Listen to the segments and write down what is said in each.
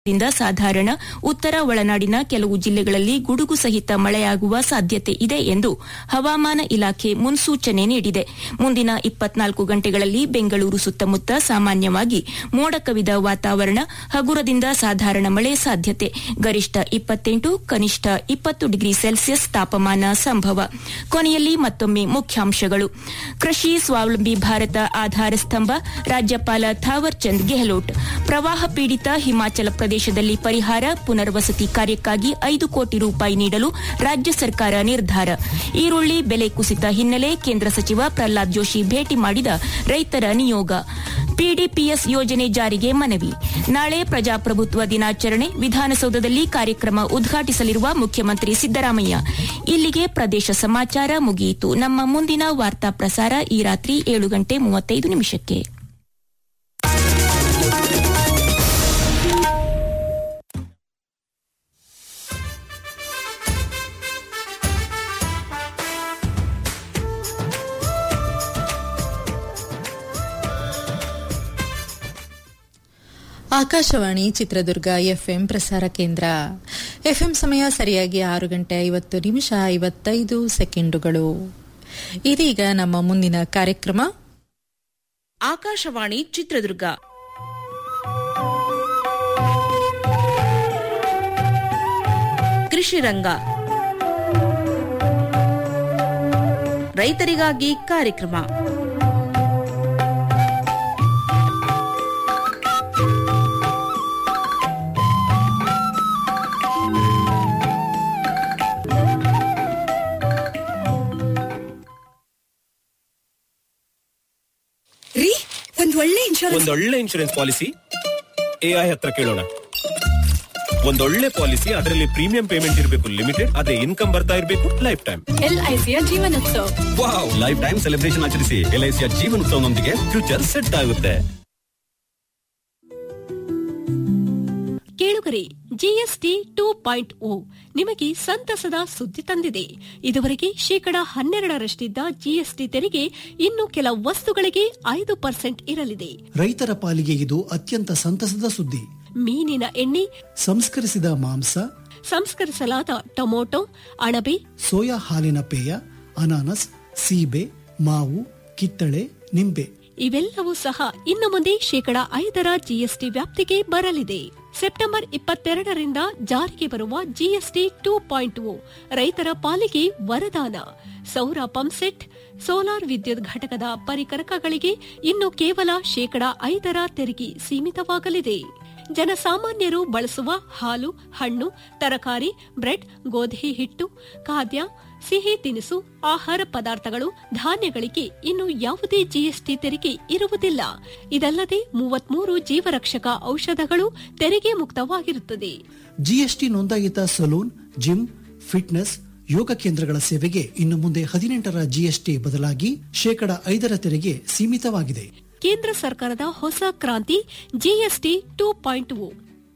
ದಿಂದ ಸಾಧಾರಣ ಉತ್ತರ ಒಳನಾಡಿನ ಕೆಲವು ಜಿಲ್ಲೆಗಳಲ್ಲಿ ಗುಡುಗು ಸಹಿತ ಮಳೆಯಾಗುವ ಸಾಧ್ಯತೆ ಇದೆ ಎಂದು ಹವಾಮಾನ ಇಲಾಖೆ ಮುನ್ಸೂಚನೆ ನೀಡಿದೆ ಮುಂದಿನ ಇಪ್ಪತ್ನಾಲ್ಕು ಗಂಟೆಗಳಲ್ಲಿ ಬೆಂಗಳೂರು ಸುತ್ತಮುತ್ತ ಸಾಮಾನ್ಯವಾಗಿ ಮೋಡ ಕವಿದ ವಾತಾವರಣ ಹಗುರದಿಂದ ಸಾಧಾರಣ ಮಳೆ ಸಾಧ್ಯತೆ ಗರಿಷ್ಠ ಇಪ್ಪತ್ತೆಂಟು ಕನಿಷ್ಠ ಇಪ್ಪತ್ತು ಡಿಗ್ರಿ ಸೆಲ್ಸಿಯಸ್ ತಾಪಮಾನ ಸಂಭವ ಕೊನೆಯಲ್ಲಿ ಮತ್ತೊಮ್ಮೆ ಮುಖ್ಯಾಂಶಗಳು ಕೃಷಿ ಸ್ವಾವಲಂಬಿ ಭಾರತ ಆಧಾರ ಸ್ತಂಭ ರಾಜ್ಯಪಾಲ ಥಾವರ್ ಚಂದ್ ಗೆಹ್ಲೋಟ್ ಪ್ರವಾಹ ಪೀಡಿತ ಹಿಮಾಚಲ ಪ್ರದೇಶದಲ್ಲಿ ಪರಿಹಾರ ಪುನರ್ವಸತಿ ಕಾರ್ಯಕ್ಕಾಗಿ ಐದು ಕೋಟಿ ರೂಪಾಯಿ ನೀಡಲು ರಾಜ್ಯ ಸರ್ಕಾರ ನಿರ್ಧಾರ ಈರುಳ್ಳಿ ಬೆಲೆ ಕುಸಿತ ಹಿನ್ನೆಲೆ ಕೇಂದ್ರ ಸಚಿವ ಪ್ರಹ್ಲಾದ್ ಜೋಶಿ ಭೇಟಿ ಮಾಡಿದ ರೈತರ ನಿಯೋಗ ಪಿಡಿಪಿಎಸ್ ಯೋಜನೆ ಜಾರಿಗೆ ಮನವಿ ನಾಳೆ ಪ್ರಜಾಪ್ರಭುತ್ವ ದಿನಾಚರಣೆ ವಿಧಾನಸೌಧದಲ್ಲಿ ಕಾರ್ಯಕ್ರಮ ಉದ್ಘಾಟಿಸಲಿರುವ ಮುಖ್ಯಮಂತ್ರಿ ಸಿದ್ದರಾಮಯ್ಯ ಇಲ್ಲಿಗೆ ಪ್ರದೇಶ ಸಮಾಚಾರ ಮುಗಿಯಿತು ನಮ್ಮ ಮುಂದಿನ ವಾರ್ತಾ ಪ್ರಸಾರ ಈ ರಾತ್ರಿ ಏಳು ಗಂಟೆ ಮೂವತ್ತೈದು ನಿಮಿಷಕ್ಕೆ ಆಕಾಶವಾಣಿ ಚಿತ್ರದುರ್ಗ ಎಫ್ಎಂ ಪ್ರಸಾರ ಕೇಂದ್ರ ಎಫ್ಎಂ ಸಮಯ ಸರಿಯಾಗಿ ಆರು ಗಂಟೆ ಐವತ್ತು ನಿಮಿಷ ಐವತ್ತೈದು ಸೆಕೆಂಡುಗಳು ಇದೀಗ ನಮ್ಮ ಮುಂದಿನ ಕಾರ್ಯಕ್ರಮ ಆಕಾಶವಾಣಿ ಚಿತ್ರದುರ್ಗ ಕೃಷಿ ರಂಗ ರೈತರಿಗಾಗಿ ಕಾರ್ಯಕ್ರಮ ರೀ ಒಂದ್ ಒಳ್ಳೆ ಇನ್ಶೂರೆನ್ಸ್ ಒಂದೊಳ್ಳೆ ಇನ್ಶೂರೆನ್ಸ್ ಪಾಲಿಸಿ ಎಐ ಹತ್ರ ಕೇಳೋಣ ಒಂದೊಳ್ಳೆ ಪಾಲಿಸಿ ಅದರಲ್ಲಿ ಪ್ರೀಮಿಯಂ ಪೇಮೆಂಟ್ ಇರಬೇಕು ಲಿಮಿಟೆಡ್ ಅದೇ ಇನ್ಕಮ್ ಬರ್ತಾ ಇರಬೇಕು ಲೈಫ್ ಟೈಮ್ ಎಲ್ಐಸಿಯ ಜೀವನೋತ್ಸವ ವಾವ್ ಲೈಫ್ ಟೈಮ್ ಸೆಲೆಬ್ರೇಷನ್ ಆಚರಿಸಿ ಎಲ್ಐಸಿಯ ಜೀವನೋತ್ಸವನೊಂದಿಗೆ ಫ್ಯೂಚರ್ ಸೆಟ್ ಆಗುತ್ತೆ ಕೇಳುಗರೆ ಜಿಎಸ್ಟಿ ಟೂ ಪಾಯಿಂಟ್ ಓ ನಿಮಗೆ ಸಂತಸದ ಸುದ್ದಿ ತಂದಿದೆ ಇದುವರೆಗೆ ಶೇಕಡ ಹನ್ನೆರಡರಷ್ಟಿದ್ದ ಜಿಎಸ್ಟಿ ತೆರಿಗೆ ಇನ್ನು ಕೆಲ ವಸ್ತುಗಳಿಗೆ ಐದು ಪರ್ಸೆಂಟ್ ಇರಲಿದೆ ರೈತರ ಪಾಲಿಗೆ ಇದು ಅತ್ಯಂತ ಸಂತಸದ ಸುದ್ದಿ ಮೀನಿನ ಎಣ್ಣೆ ಸಂಸ್ಕರಿಸಿದ ಮಾಂಸ ಸಂಸ್ಕರಿಸಲಾದ ಟೊಮೊಟೊ ಅಣಬೆ ಸೋಯಾ ಹಾಲಿನ ಪೇಯ ಅನಾನಸ್ ಸೀಬೆ ಮಾವು ಕಿತ್ತಳೆ ನಿಂಬೆ ಇವೆಲ್ಲವೂ ಸಹ ಇನ್ನು ಮುಂದೆ ಶೇಕಡ ಐದರ ಜಿಎಸ್ಟಿ ವ್ಯಾಪ್ತಿಗೆ ಬರಲಿದೆ ಸೆಪ್ಟೆಂಬರ್ ಇಪ್ಪತ್ತೆರಡರಿಂದ ಜಾರಿಗೆ ಬರುವ ಜಿಎಸ್ಟಿ ಟೂ ಪಾಯಿಂಟ್ ಓ ರೈತರ ಪಾಲಿಗೆ ವರದಾನ ಸೌರ ಪಂಪ್ಸೆಟ್ ಸೋಲಾರ್ ವಿದ್ಯುತ್ ಘಟಕದ ಪರಿಕರಕಗಳಿಗೆ ಇನ್ನು ಕೇವಲ ಶೇಕಡ ಐದರ ತೆರಿಗೆ ಸೀಮಿತವಾಗಲಿದೆ ಜನಸಾಮಾನ್ಯರು ಬಳಸುವ ಹಾಲು ಹಣ್ಣು ತರಕಾರಿ ಬ್ರೆಡ್ ಗೋಧಿ ಹಿಟ್ಟು ಖಾದ್ಯ ಸಿಹಿ ತಿನಿಸು ಆಹಾರ ಪದಾರ್ಥಗಳು ಧಾನ್ಯಗಳಿಗೆ ಇನ್ನು ಯಾವುದೇ ಜಿಎಸ್ಟಿ ತೆರಿಗೆ ಇರುವುದಿಲ್ಲ ಇದಲ್ಲದೆ ಮೂವತ್ಮೂರು ಜೀವರಕ್ಷಕ ಔಷಧಗಳು ತೆರಿಗೆ ಮುಕ್ತವಾಗಿರುತ್ತದೆ ಜಿಎಸ್ಟಿ ನೋಂದಾಯಿತ ಸಲೂನ್ ಜಿಮ್ ಫಿಟ್ನೆಸ್ ಯೋಗ ಕೇಂದ್ರಗಳ ಸೇವೆಗೆ ಇನ್ನು ಮುಂದೆ ಹದಿನೆಂಟರ ಜಿಎಸ್ಟಿ ಬದಲಾಗಿ ಶೇಕಡ ಐದರ ತೆರಿಗೆ ಸೀಮಿತವಾಗಿದೆ ಕೇಂದ್ರ ಸರ್ಕಾರದ ಹೊಸ ಕ್ರಾಂತಿ ಜಿಎಸ್ಟಿ ಟೂ ಪಾಯಿಂಟ್ ಓ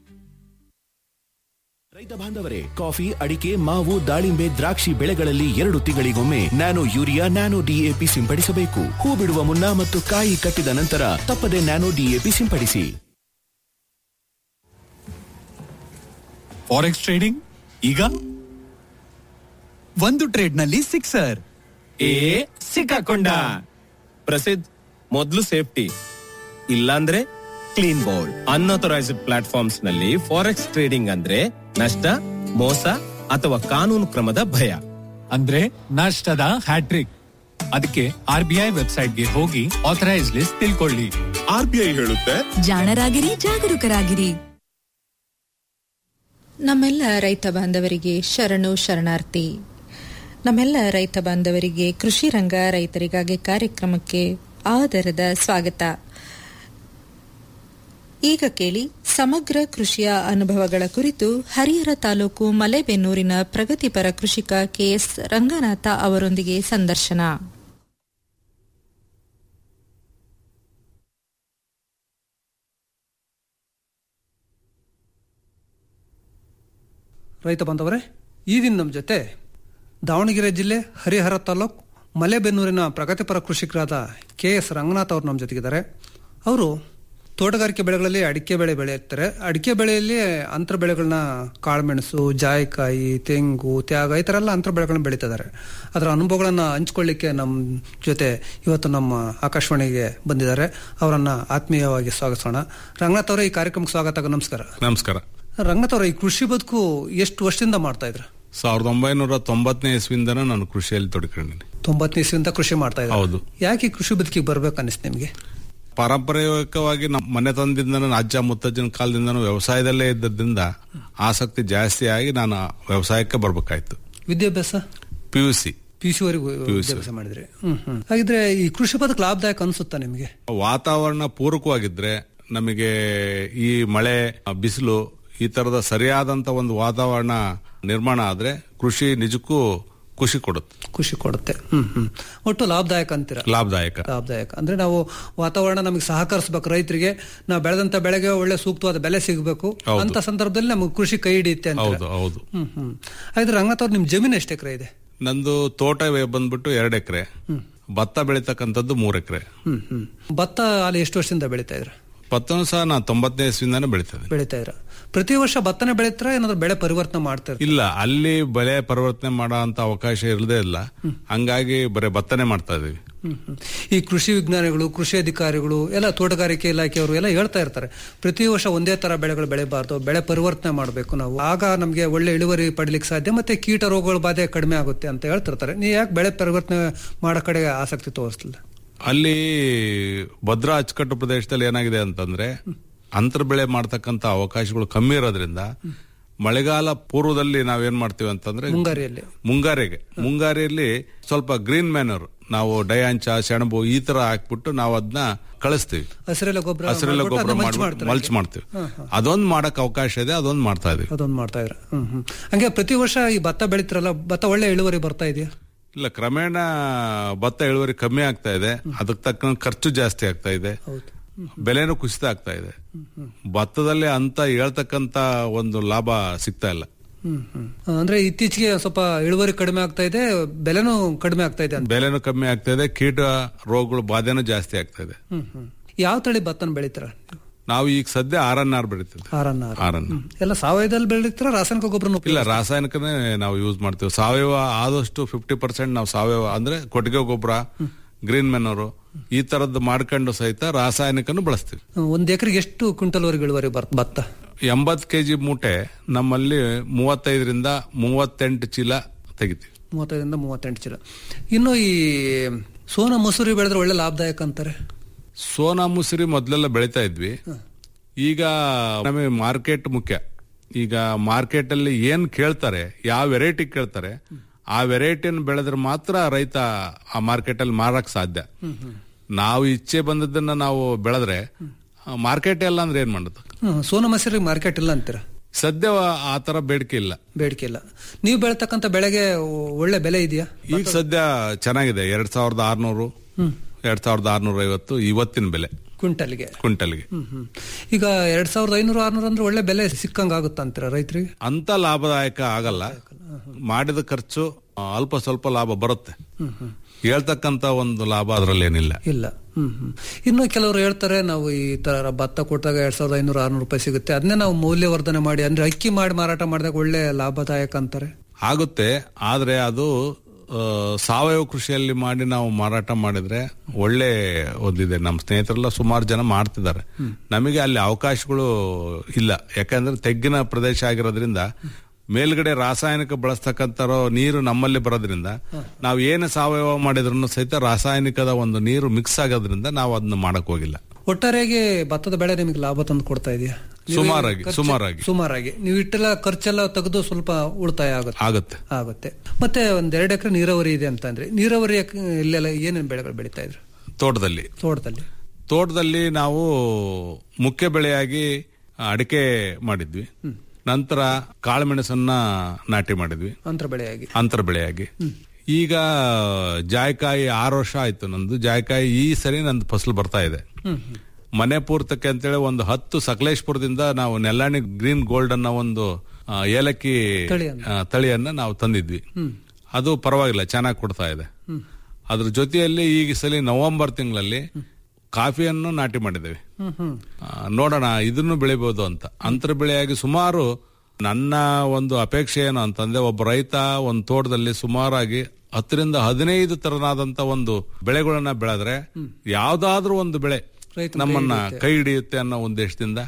ರೈತ ಬಾಂಧವರೇ ಕಾಫಿ ಅಡಿಕೆ ಮಾವು ದಾಳಿಂಬೆ ದ್ರಾಕ್ಷಿ ಬೆಳೆಗಳಲ್ಲಿ ಎರಡು ತಿಂಗಳಿಗೊಮ್ಮೆ ನ್ಯಾನೋ ಯೂರಿಯಾ ನ್ಯಾನೋ ಡಿಎಪಿ ಸಿಂಪಡಿಸಬೇಕು ಹೂ ಬಿಡುವ ಮುನ್ನ ಮತ್ತು ಕಾಯಿ ಕಟ್ಟಿದ ನಂತರ ತಪ್ಪದೆ ನ್ಯಾನೋ ಡಿಎಪಿ ಸಿಂಪಡಿಸಿ ಫಾರೆಕ್ಸ್ ಟ್ರೇಡಿಂಗ್ ಈಗ ಒಂದು ಟ್ರೇಡ್ ನಲ್ಲಿ ಸಿಕ್ಸರ್ ಏ ಸಿಕ್ಕಾಕೊಂಡ ಪ್ರಸಿದ್ಧ ಮೊದಲು ಸೇಫ್ಟಿ ಇಲ್ಲಾಂದ್ರೆ ಕ್ಲೀನ್ ಬೌಲ್ಡ್ ಅನ್ಅಥರೈಸ್ಡ್ ಪ್ಲಾಟ್ಫಾರ್ಮ್ಸ್ ನಲ್ಲಿ ಫಾರೆಕ್ಸ್ ಟ್ರೇಡಿಂಗ್ ಅಂದ್ರೆ ನಷ್ಟ ಮೋಸ ಅಥವಾ ಕಾನೂನು ಕ್ರಮದ ಭಯ ಅಂದ್ರೆ ನಷ್ಟದ ಹ್ಯಾಟ್ರಿಕ್ ಅದಕ್ಕೆ ಆರ್ ಬಿ ಐ ವೆಬ್ಸೈಟ್ಗೆ ಹೋಗಿ ಆಥರೈಸ್ ಲಿಸ್ಟ್ ತಿಳ್ಕೊಳ್ಳಿ ಆರ್ ಬಿ ಐ ಹೇಳುತ್ತೆ ಜಾಣರಾಗಿರಿ ಜಾಗರೂಕರಾಗಿರಿ ನಮ್ಮೆಲ್ಲ ರೈತ ಬಾಂಧವರಿಗೆ ಶರಣು ಶರಣಾರ್ಥಿ ನಮ್ಮೆಲ್ಲ ರೈತ ಬಾಂಧವರಿಗೆ ಕೃಷಿ ರಂಗ ರೈತರಿಗಾಗಿ ಕಾರ್ಯಕ್ರಮಕ್ಕೆ ಆದರದ ಸ್ವಾಗತ ಈಗ ಕೇಳಿ ಸಮಗ್ರ ಕೃಷಿಯ ಅನುಭವಗಳ ಕುರಿತು ಹರಿಹರ ತಾಲೂಕು ಮಲೆಬೆನ್ನೂರಿನ ಪ್ರಗತಿಪರ ಕೃಷಿಕ ಕೆಎಸ್ ರಂಗನಾಥ ಅವರೊಂದಿಗೆ ಸಂದರ್ಶನ ರೈತ ಬಾಂಧವರೇ ಈ ದಿನ ನಮ್ಮ ಜೊತೆ ದಾವಣಗೆರೆ ಜಿಲ್ಲೆ ಹರಿಹರ ತಾಲೂಕು ಮಲೆಬೆನ್ನೂರಿನ ಪ್ರಗತಿಪರ ಕೃಷಿಕರಾದ ಕೆ ಎಸ್ ರಂಗನಾಥ್ ಅವರು ನಮ್ಮ ಜೊತೆಗಿದ್ದಾರೆ ಅವರು ತೋಟಗಾರಿಕೆ ಬೆಳೆಗಳಲ್ಲಿ ಅಡಿಕೆ ಬೆಳೆ ಬೆಳೆಯುತ್ತಾರೆ ಅಡಿಕೆ ಬೆಳೆಯಲ್ಲಿ ಅಂತರ ಬೆಳೆಗಳನ್ನ ಕಾಳುಮೆಣಸು ಜಾಯಿಕಾಯಿ ತೆಂಗು ತ್ಯಾಗ ಈ ತರ ಎಲ್ಲ ಅಂತರ ಬೆಳೆಗಳನ್ನ ಬೆಳೀತಿದ್ದಾರೆ ಅದರ ಅನುಭವಗಳನ್ನ ಹಂಚ್ಕೊಳ್ಳಿಕ್ಕೆ ನಮ್ಮ ಜೊತೆ ಇವತ್ತು ನಮ್ಮ ಆಕಾಶವಾಣಿಗೆ ಬಂದಿದ್ದಾರೆ ಅವರನ್ನ ಆತ್ಮೀಯವಾಗಿ ಸ್ವಾಗತಿಸೋಣ ರಂಗನಾಥ್ ಅವರೇ ಈ ಕಾರ್ಯಕ್ರಮಕ್ಕೆ ಸ್ವಾಗತ ನಮಸ್ಕಾರ ನಮಸ್ಕಾರ ರಂಗನಾಥ್ ಅವರೇ ಈ ಕೃಷಿ ಬದುಕು ಎಷ್ಟು ವರ್ಷದಿಂದ ಮಾಡ್ತಾ ಇದ್ರ ಸಾವಿರದ ಒಂಬೈನೂರ ತೊಂಬತ್ತನೇ ಇಸ್ವಿಂದನ ನಾನು ಕೃಷಿಯಲ್ಲಿ ತೊಡಕೊಂಡಿದ್ದೀನಿ ತೊಂಬತ್ತನೇ ಇಸ್ವಿಯಿಂದ ಕೃಷಿ ಮಾಡ್ತಾ ಇದ್ದಾರೆ ಹೌದು ಯಾಕೆ ಈ ಕೃಷಿ ಬದುಕಿಗೆ ಬರ್ಬೇಕು ಅನಿಸ್ತು ನಿಮಗೆ ಪಾರಂಪರಿಕವಾಗಿ ನಮ್ಮ ಮನೆ ತಂದಿಂದ ನನ್ನ ಅಜ್ಜ ಮುತ್ತಜ್ಜನ ಕಾಲದಿಂದನೂ ವ್ಯವಸಾಯದಲ್ಲೇ ಇದ್ದದ್ರಿಂದ ಆಸಕ್ತಿ ಜಾಸ್ತಿ ಆಗಿ ನಾನು ವ್ಯವಸಾಯಕ್ಕೆ ಬರ್ಬೇಕಾಯ್ತು ವಿದ್ಯಾಭ್ಯಾಸ P U C P C ವರೆಗೂ ವಿದ್ಯಾಭ್ಯಾಸ ಮಾಡಿದ್ರಿ ಹ್ಮ್ ಹ್ಮ್ ಹಾಗಿದ್ರೆ ಈ ಕೃಷಿ ಬದುಕು ಲಾಭದಾಯಕ ಅನ್ಸುತ್ತಾ ನಿಮಗೆ ವಾತಾವರಣ ಪೂರಕವಾಗಿದ್ರೆ ನಮಗೆ ಈ ಮಳೆ ಬಿಸಿಲು ಈ ತರದ ಸರಿಯಾದಂತ ಒಂದು ವಾತಾವರಣ ನಿರ್ಮಾಣ ಆದ್ರೆ ಕೃಷಿ ನಿಜಕ್ಕೂ ಖುಷಿ ಕೊಡುತ್ತೆ ಖುಷಿ ಕೊಡುತ್ತೆ ಹ್ಮ್ ಹ್ಮ್ ಒಟ್ಟು ಲಾಭದಾಯಕ ಅಂತೀರ ಲಾಭದಾಯಕ ಲಾಭದಾಯಕ ಅಂದ್ರೆ ನಾವು ವಾತಾವರಣ ನಮಗೆ ಸಹಕರಿಸಬೇಕು ರೈತರಿಗೆ ನಾವು ಬೆಳೆದಂತ ಬೆಳೆಗೆ ಒಳ್ಳೆ ಸೂಕ್ತವಾದ ಬೆಲೆ ಸಿಗಬೇಕು ಹೌದು. ಅಂತ ಸಂದರ್ಭದಲ್ಲಿ ನಮಗೆ ಕೃಷಿ ಕೈ ಹಿಡಿಯುತ್ತೆ ಅಂತ ಹೌದು ಹೌದು ಹ್ಮ್ ಹ್ಮ್ ಹಾಗಿದ್ರೆ ರಂಗನಾಥ್ ಅವ್ರ ನಿಮ್ ಜಮೀನು ಎಷ್ಟು ಎಕರೆ ಇದೆ ನಂದು ತೋಟ ಬಂದ್ಬಿಟ್ಟು ಎರಡು ಎಕರೆ ಭತ್ತ ಬೆಳೀತಕ್ಕಂಥದ್ದು ಮೂರ್ ಎಕರೆ ಹ್ಮ್ ಹ್ಮ್ ಭತ್ತ ಅಲ್ಲಿ ಎಷ್ಟು ವರ್ಷದಿಂದ ಬೆಳೀತಾ ಇದ್ರ ಭತ್ತನೂ ಸಹ ನಾನು ತೊಂಬತ್ತನೇ ಇಸ್ವಿಂದಾನೆ ಬೆಳೀತದೆ ಬೆಳೀತಾ ಇದ್ರ ಪ್ರತಿ ವರ್ಷ ಭತ್ತನ ಬೆಳೀತಾರ ಏನಾದ್ರು ಬೆಳೆ ಪರಿವರ್ತನೆ ಮಾಡ್ತಾ ಇರ್ತೀರಾ? ಇಲ್ಲ ಅಲ್ಲಿ ಬೆಳೆ ಪರಿವರ್ತನೆ ಮಾಡೋ ಅಂತ ಅವಕಾಶ ಇರದೇ ಇಲ್ಲ ಹಂಗಾಗಿ ಬರೀ ಭತ್ತನೆ ಮಾಡ್ತಾ ಇದೀವಿ ಹ್ಮ್, ಹ್ಮ್. ಈ ಕೃಷಿ ವಿಜ್ಞಾನಿಗಳು ಕೃಷಿ ಅಧಿಕಾರಿಗಳು ಎಲ್ಲ ತೋಟಗಾರಿಕೆ ಇಲಾಖೆಯವರು ಎಲ್ಲ ಹೇಳ್ತಾ ಇರ್ತಾರೆ ಪ್ರತಿ ವರ್ಷ ಒಂದೇ ತರ ಬೆಳೆಗಳು ಬೆಳೆಬಾರ್ದು ಬೆಳೆ ಪರಿವರ್ತನೆ ಮಾಡಬೇಕು ನಾವು ಆಗ ನಮಗೆ ಒಳ್ಳೆ ಇಳುವರಿ ಪಡ್ಲಿಕ್ಕೆ ಸಾಧ್ಯ ಮತ್ತೆ ಕೀಟ ರೋಗಗಳ ಬಾಧೆ ಕಡಿಮೆ ಆಗುತ್ತೆ ಅಂತ ಹೇಳ್ತಿರ್ತಾರೆ ನೀವು ಯಾಕೆ ಬೆಳೆ ಪರಿವರ್ತನೆ ಮಾಡೋ ಕಡೆಗೆ ಆಸಕ್ತಿ ತೋರಿಸ್ತಿಲ್ಲ ಅಲ್ಲಿ ಭದ್ರಾ ಅಚ್ಚುಕಟ್ಟು ಪ್ರದೇಶದಲ್ಲಿ ಏನಾಗಿದೆ ಅಂತಂದ್ರೆ ಅಂತರ ಬೆಳೆ ಮಾಡ್ತಕ್ಕಂತ ಅವಕಾಶಗಳು ಕಮ್ಮಿ ಇರೋದ್ರಿಂದ ಮಳೆಗಾಲ ಪೂರ್ವದಲ್ಲಿ ನಾವೇನ್ ಮಾಡ್ತೀವಿ ಅಂತಂದ್ರೆ ಮುಂಗಾರಿಯಲ್ಲಿ ಮುಂಗಾರಿಗೆ ಮುಂಗಾರಿಯಲ್ಲಿ ಸ್ವಲ್ಪ ಗ್ರೀನ್ ಮ್ಯಾನರ್ ನಾವು ಡಯಾಂಚ ಸೆಣಬು ಈ ತರ ಹಾಕ್ಬಿಟ್ಟು ನಾವು ಅದನ್ನ ಕಳಿಸ್ತೀವಿ ಹಸಿರೆಲೆ ಗೊಬ್ಬರ ಹಸಿರೆಲ್ಲ ಮಾಡ್ಬಿಟ್ಟು ಗೊಬ್ಬರ ಅದನ್ನ ಮಲ್ಚ್ ಮಾಡ್ಬಿಟ್ಟು ಮಾಡ್ತಾರೆ. ಮಲ್ಚ್ ಮಾಡ್ತೀವಿ ಅದೊಂದು ಮಾಡಕ್ ಅವಕಾಶ ಇದೆ ಅದೊಂದು ಮಾಡ್ತಾ ಇದೀವಿ ಅದೊಂದು ಮಾಡ್ತಾ ಇದ್ರ ಹ್ಮ್ ಹ್ಮ್ ಹಂಗೆ ಪ್ರತಿ ವರ್ಷ ಈ ಭತ್ತ ಬೆಳಿತಿರಲ್ಲ ಭತ್ತ ಒಳ್ಳೆ ಇಳುವರಿ ಬರ್ತಾ ಇದೆಯಾ ಇಲ್ಲ ಕ್ರಮೇಣ ಭತ್ತ ಇಳುವರಿ ಕಮ್ಮಿ ಆಗ್ತಾ ಇದೆ ಅದಕ್ಕೆ ತಕ್ಕಂಗೆ ಖರ್ಚು ಜಾಸ್ತಿ ಆಗ್ತಾ ಇದೆ ಹೌದು ಬೆಲೆನೂ ಕುಸಿತ ಆಗ್ತಾ ಇದೆ ಭತ್ತದಲ್ಲಿ ಅಂತ ಹೇಳ್ತಕ್ಕಂತ ಒಂದು ಲಾಭ ಸಿಗ್ತಾ ಇಲ್ಲ ಹ್ಮ್ ಹ್ಮ್ ಅಂದ್ರೆ ಇತ್ತೀಚೆಗೆ ಸ್ವಲ್ಪ ಇಳುವರಿ ಕಡಿಮೆ ಆಗ್ತಾ ಇದೆ ಬೆಲೆನೂ ಕಡಿಮೆ ಆಗ್ತಾ ಇದೆ ಅಂತ ಬೆಲೆನೂ ಕಮ್ಮಿ ಆಗ್ತಾ ಇದೆ ಕೀಟ ರೋಗಗಳು ಬಾಧೆನೂ ಜಾಸ್ತಿ ಆಗ್ತಾ ಇದೆ ಹ್ಮ್ ಹ್ಮ್ ಯಾವ ತಳಿ ಭತ್ತನ ಬೆಳಿತೀರ ನಾವು ಈಗ ಸದ್ಯ ಆರ್ ಎನ್ ಆರ್ ಬೆಳಿತೀವಿ ಆರನ್ನ ಆರ್. ಆರ್ ಎನ್ ಹ್ಮ್. ಎಲ್ಲ ಸಾವಯವದಲ್ಲಿ ಬೆಳಿತೀರ ರಾಸಾಯನಿಕ ಗೊಬ್ಬರನು ಇಲ್ಲ ರಾಸಾಯನಿಕನೇ ನಾವು ಯೂಸ್ ಮಾಡ್ತೀವಿ ಸಾವಯವ ಆದಷ್ಟು ಫಿಫ್ಟಿ ಪರ್ಸೆಂಟ್ ನಾವು ಸಾವಯವ ಅಂದ್ರೆ ಕೊಟ್ಟಿಗೆ ಗೊಬ್ಬರ ಗ್ರೀನ್ ಮೆನೋರು ಈ ತರದ್ದು ಮಾಡ್ಕೊಂಡು ಸಹಿತ ರಾಸಾಯನಿಕನು ಬಳಸ್ತೀವಿ ಒಂದ್ ಎಕರೆಗೆ ಎಷ್ಟು ಕ್ವಿಂಟಲ್ ವರೆಗೆ ಇಳುವರಿ ಬರ್ ಭತ್ತ ಎಂಬತ್ ಕೆಜಿ ಮೂಟೆ ನಮ್ಮಲ್ಲಿ ಮೂವತ್ತೈದರಿಂದ ಮೂವತ್ತೆಂಟು ಚೀಲ ತೆಗಿತೀವಿ ಮೂವತ್ತೈದರಿಂದ ಮೂವತ್ತೆಂಟು ಚೀಲ ಇನ್ನು ಈ ಸೋನಾ ಮಸೂರಿ ಬೆಳೆದ್ರೆ ಒಳ್ಳೆ ಲಾಭದಾಯಕ ಅಂತಾರೆ ಸೋನಾ ಮುಸುರಿ ಮೊದಲೆಲ್ಲ ಬೆಳಿತಾ ಇದ್ವಿ ಈಗ ನಮಗೆ ಮಾರ್ಕೆಟ್ ಮುಖ್ಯ ಈಗ ಮಾರ್ಕೆಟ್ ಅಲ್ಲಿ ಏನ್ ಕೇಳ್ತಾರೆ ಯಾವ ವೆರೈಟಿ ಕೇಳ್ತಾರೆ ಆ ವೆರೈಟಿನ ಬೆಳೆದ್ರೆ ಮಾತ್ರ ರೈತ ಆ ಮಾರ್ಕೆಟ್ ಅಲ್ಲಿ ಮಾರಕ್ ಸಾಧ್ಯ ನಾವು ಇಚ್ಛೆ ಬಂದದ್ದನ್ನ ನಾವು ಬೆಳೆದ್ರೆ ಮಾರ್ಕೆಟ್ ಎಲ್ಲ ಅಂದ್ರೆ ಏನ್ ಮಾಡೋದು ಹ್ಮ್, ಸೋನಾ ಮಸೂರಿ ಮಾರ್ಕೆಟ್ ಇಲ್ಲ ಅಂತೀರ ಸದ್ಯ ಆ ತರ ಬೇಡಿಕೆ ಇಲ್ಲ ಬೇಡಿಕೆ ಇಲ್ಲ ನೀವು ಬೆಳತಕ್ಕಂತ ಬೆಳೆಗೆ ಒಳ್ಳೆ ಬೆಲೆ ಇದೆಯಾ ಈಗ ಸದ್ಯ ಚೆನ್ನಾಗಿದೆ ಎರಡ್ ಸಾವಿರದ ಆರ್ನೂರು ಎರಡ್ ಸಾವಿರದ ಆರ್ನೂರ ಐವತ್ತು ಇವತ್ತಿನ ಬೆಲೆ ಕ್ವಿಂಟಲ್ಗೆ ಕ್ವಿಂಟಲ್ಗೆ ಹ್ಮ್ ಹ್ಮ್ ಈಗ ಎರಡ್ ಸಾವಿರದ ಐನೂರು ಆರ್ನೂರು ಅಂದ್ರೆ ಒಳ್ಳೆ ಬೆಲೆ ಸಿಕ್ಕಂಗ ಆಗುತ್ತಾ ಅಂತೀರ ರೈತರಿಗೆ ಅಂತ ಲಾಭದಾಯಕ ಆಗಲ್ಲ ಮಾಡಿದ ಖರ್ಚು ಆ, ಅಲ್ಪ ಸ್ವಲ್ಪ ಲಾಭ ಬರುತ್ತೆ ಹೇಳ್ತಕ್ಕಂತ ಒಂದು ಲಾಭ ಅದರಲ್ಲಿ ಏನಿಲ್ಲ ಇಲ್ಲ ಹ್ಮ್ ಹ್ಮ್ ಇನ್ನು ಕೆಲವರು ಹೇಳ್ತಾರೆ ನಾವು ಈ ತರ ಭತ್ತ ಕೊಟ್ಟಾಗ ಎರಡ್ ಸಾವಿರದ ಐನೂರು ಆರ್ನೂರು ರೂಪಾಯಿ ಸಿಗುತ್ತೆ ಅದನ್ನೇ ನಾವು ಮೌಲ್ಯವರ್ಧನೆ ಮಾಡಿ ಅಂದ್ರೆ ಅಕ್ಕಿ ಮಾಡಿ ಮಾರಾಟ ಮಾಡಿದಾಗ ಒಳ್ಳೆ ಲಾಭದಾಯಕ ಅಂತಾರೆ ಆಗುತ್ತೆ ಆದ್ರೆ ಅದು ಆ, ಸಾವಯವ ಕೃಷಿಯಲ್ಲಿ ಮಾಡಿ ನಾವು ಮಾರಾಟ ಮಾಡಿದ್ರೆ ಒಳ್ಳೆ ಒಂದಿದೆ ನಮ್ಮ ಸ್ನೇಹಿತರೆಲ್ಲ ಸುಮಾರು ಜನ ಮಾಡ್ತಿದ್ದಾರೆ ನಮಗೆ ಅಲ್ಲಿ ಅವಕಾಶಗಳು ಇಲ್ಲ ಯಾಕಂದ್ರೆ ತೆಗ್ಗಿನ ಪ್ರದೇಶ ಆಗಿರೋದ್ರಿಂದ ಮೇಲ್ಗಡೆ ರಾಸಾಯನಿಕ ಬಳಸ್ತಕ್ಕಂಥ ನೀರು ನಮ್ಮಲ್ಲಿ ಬರೋದ್ರಿಂದ ನಾವು ಏನು ಸಾವಯವ ಮಾಡಿದ್ರು ಸಹಿತ ರಾಸಾಯನಿಕದ ಒಂದು ನೀರು ಮಿಕ್ಸ್ ಆಗೋದ್ರಿಂದ ನಾವು ಅದನ್ನ ಮಾಡಕ್ ಹೋಗಿಲ್ಲ ಒಟ್ಟಾರೆಯಾಗಿ ಭತ್ತದ ಬೆಳೆ ನಿಮಗೆ ಲಾಭ ತಂದು ಕೊಡ್ತಾ ಇದೆಯಾ ನೀವು ಸುಮಾರಾಗಿ, ಖರ್ಚು- ಸುಮಾರಾಗಿ. ಸುಮಾರಾಗಿ ನೀವು ಇಟ್ಟೆಲ್ಲ ಖರ್ಚೆಲ್ಲ ತೆಗೆದು ಸ್ವಲ್ಪ ಉಳಿತಾಯ ಆಗುತ್ತೆ ಆಗುತ್ತೆ ಆಗುತ್ತೆ ಮತ್ತೆ ಒಂದ್ ಎರಡು ಎಕರೆ ನೀರಾವರಿ ಇದೆ ಅಂತ ಅಂದ್ರೆ ನೀರಾವರಿ ಯಾಕೆ- ಇಲ್ಲೆಲ್ಲ ಏನೇನು ಬೆಳೆಗಳು ಬೆಳೀತಾ ಇದ್ರು ತೋಟದಲ್ಲಿ ತೋಟದಲ್ಲಿ ತೋಟದಲ್ಲಿ ನಾವು ಮುಖ್ಯ ಬೆಳೆಯಾಗಿ ಅಡಿಕೆ ಮಾಡಿದ್ವಿ ನಂತರ ಕಾಳುಮೆಣಸನ್ನ ನಾಟಿ ಮಾಡಿದ್ವಿ ಅಂತರ ಬೆಳೆಯಾಗಿ ಅಂತರ ಬೆಳೆಯಾಗಿ ಈಗ ಜಾಯ್ಕಾಯಿ ಆರು ವರ್ಷ ಆಯ್ತು ನಂದು ಜಾಯ್ಕಾಯಿ ಈ ಸರಿ ನಂದು ಫಸಲು ಬರ್ತಾ ಇದೆ ಮನೆ ಪೂರ್ತಕ್ಕೆ ಅಂತೇಳಿ ಒಂದು ಹತ್ತು ಸಕಲೇಶ್ಪುರದಿಂದ ನಾವು ನೆಲ್ಲಾಣಿ ಗ್ರೀನ್ ಗೋಲ್ಡ್ ಅನ್ನೋ ಒಂದು ಆ, ಏಲಕ್ಕಿ ತಳಿಯನ್ನ. ಆ, ತಳಿಯನ್ನ ನಾವು ತಂದಿದ್ವಿ ಅದು ಪರವಾಗಿಲ್ಲ ಚೆನ್ನಾಗಿ ಕೊಡ್ತಾ ಇದೆ ಅದ್ರ ಜೊತೆಯಲ್ಲಿ ಈಗ ಸಲ ನವೆಂಬರ್ ತಿಂಗಳಲ್ಲಿ ಕಾಫಿಯನ್ನು ನಾಟಿ ಮಾಡಿದ್ದೇವೆ ಹ್ಮ್ ಹ್ಮ್ ಆ, ನೋಡೋಣ ಇದನ್ನು ಬೆಳಿಬಹುದು ಅಂತ ಅಂತರ ಬೆಳೆಯಾಗಿ ಸುಮಾರು ನನ್ನ ಒಂದು ಅಪೇಕ್ಷೆ ಏನು ಅಂತಂದ್ರೆ ಒಬ್ಬ ರೈತ ಒಂದು ತೋಟದಲ್ಲಿ ಸುಮಾರಾಗಿ ಹತ್ತರಿಂದ ಹದಿನೈದು ತರನಾದಂತ ಒಂದು ಬೆಳೆಗಳನ್ನ ಬೆಳೆದ್ರೆ ಯಾವ್ದಾದ್ರೂ ಒಂದು ಬೆಳೆ ರೈತನ ನಮ್ಮನ್ನ ಕೈ ಹಿಡಿಯುತ್ತೆ ಅನ್ನೋ ಉದ್ದೇಶದಿಂದ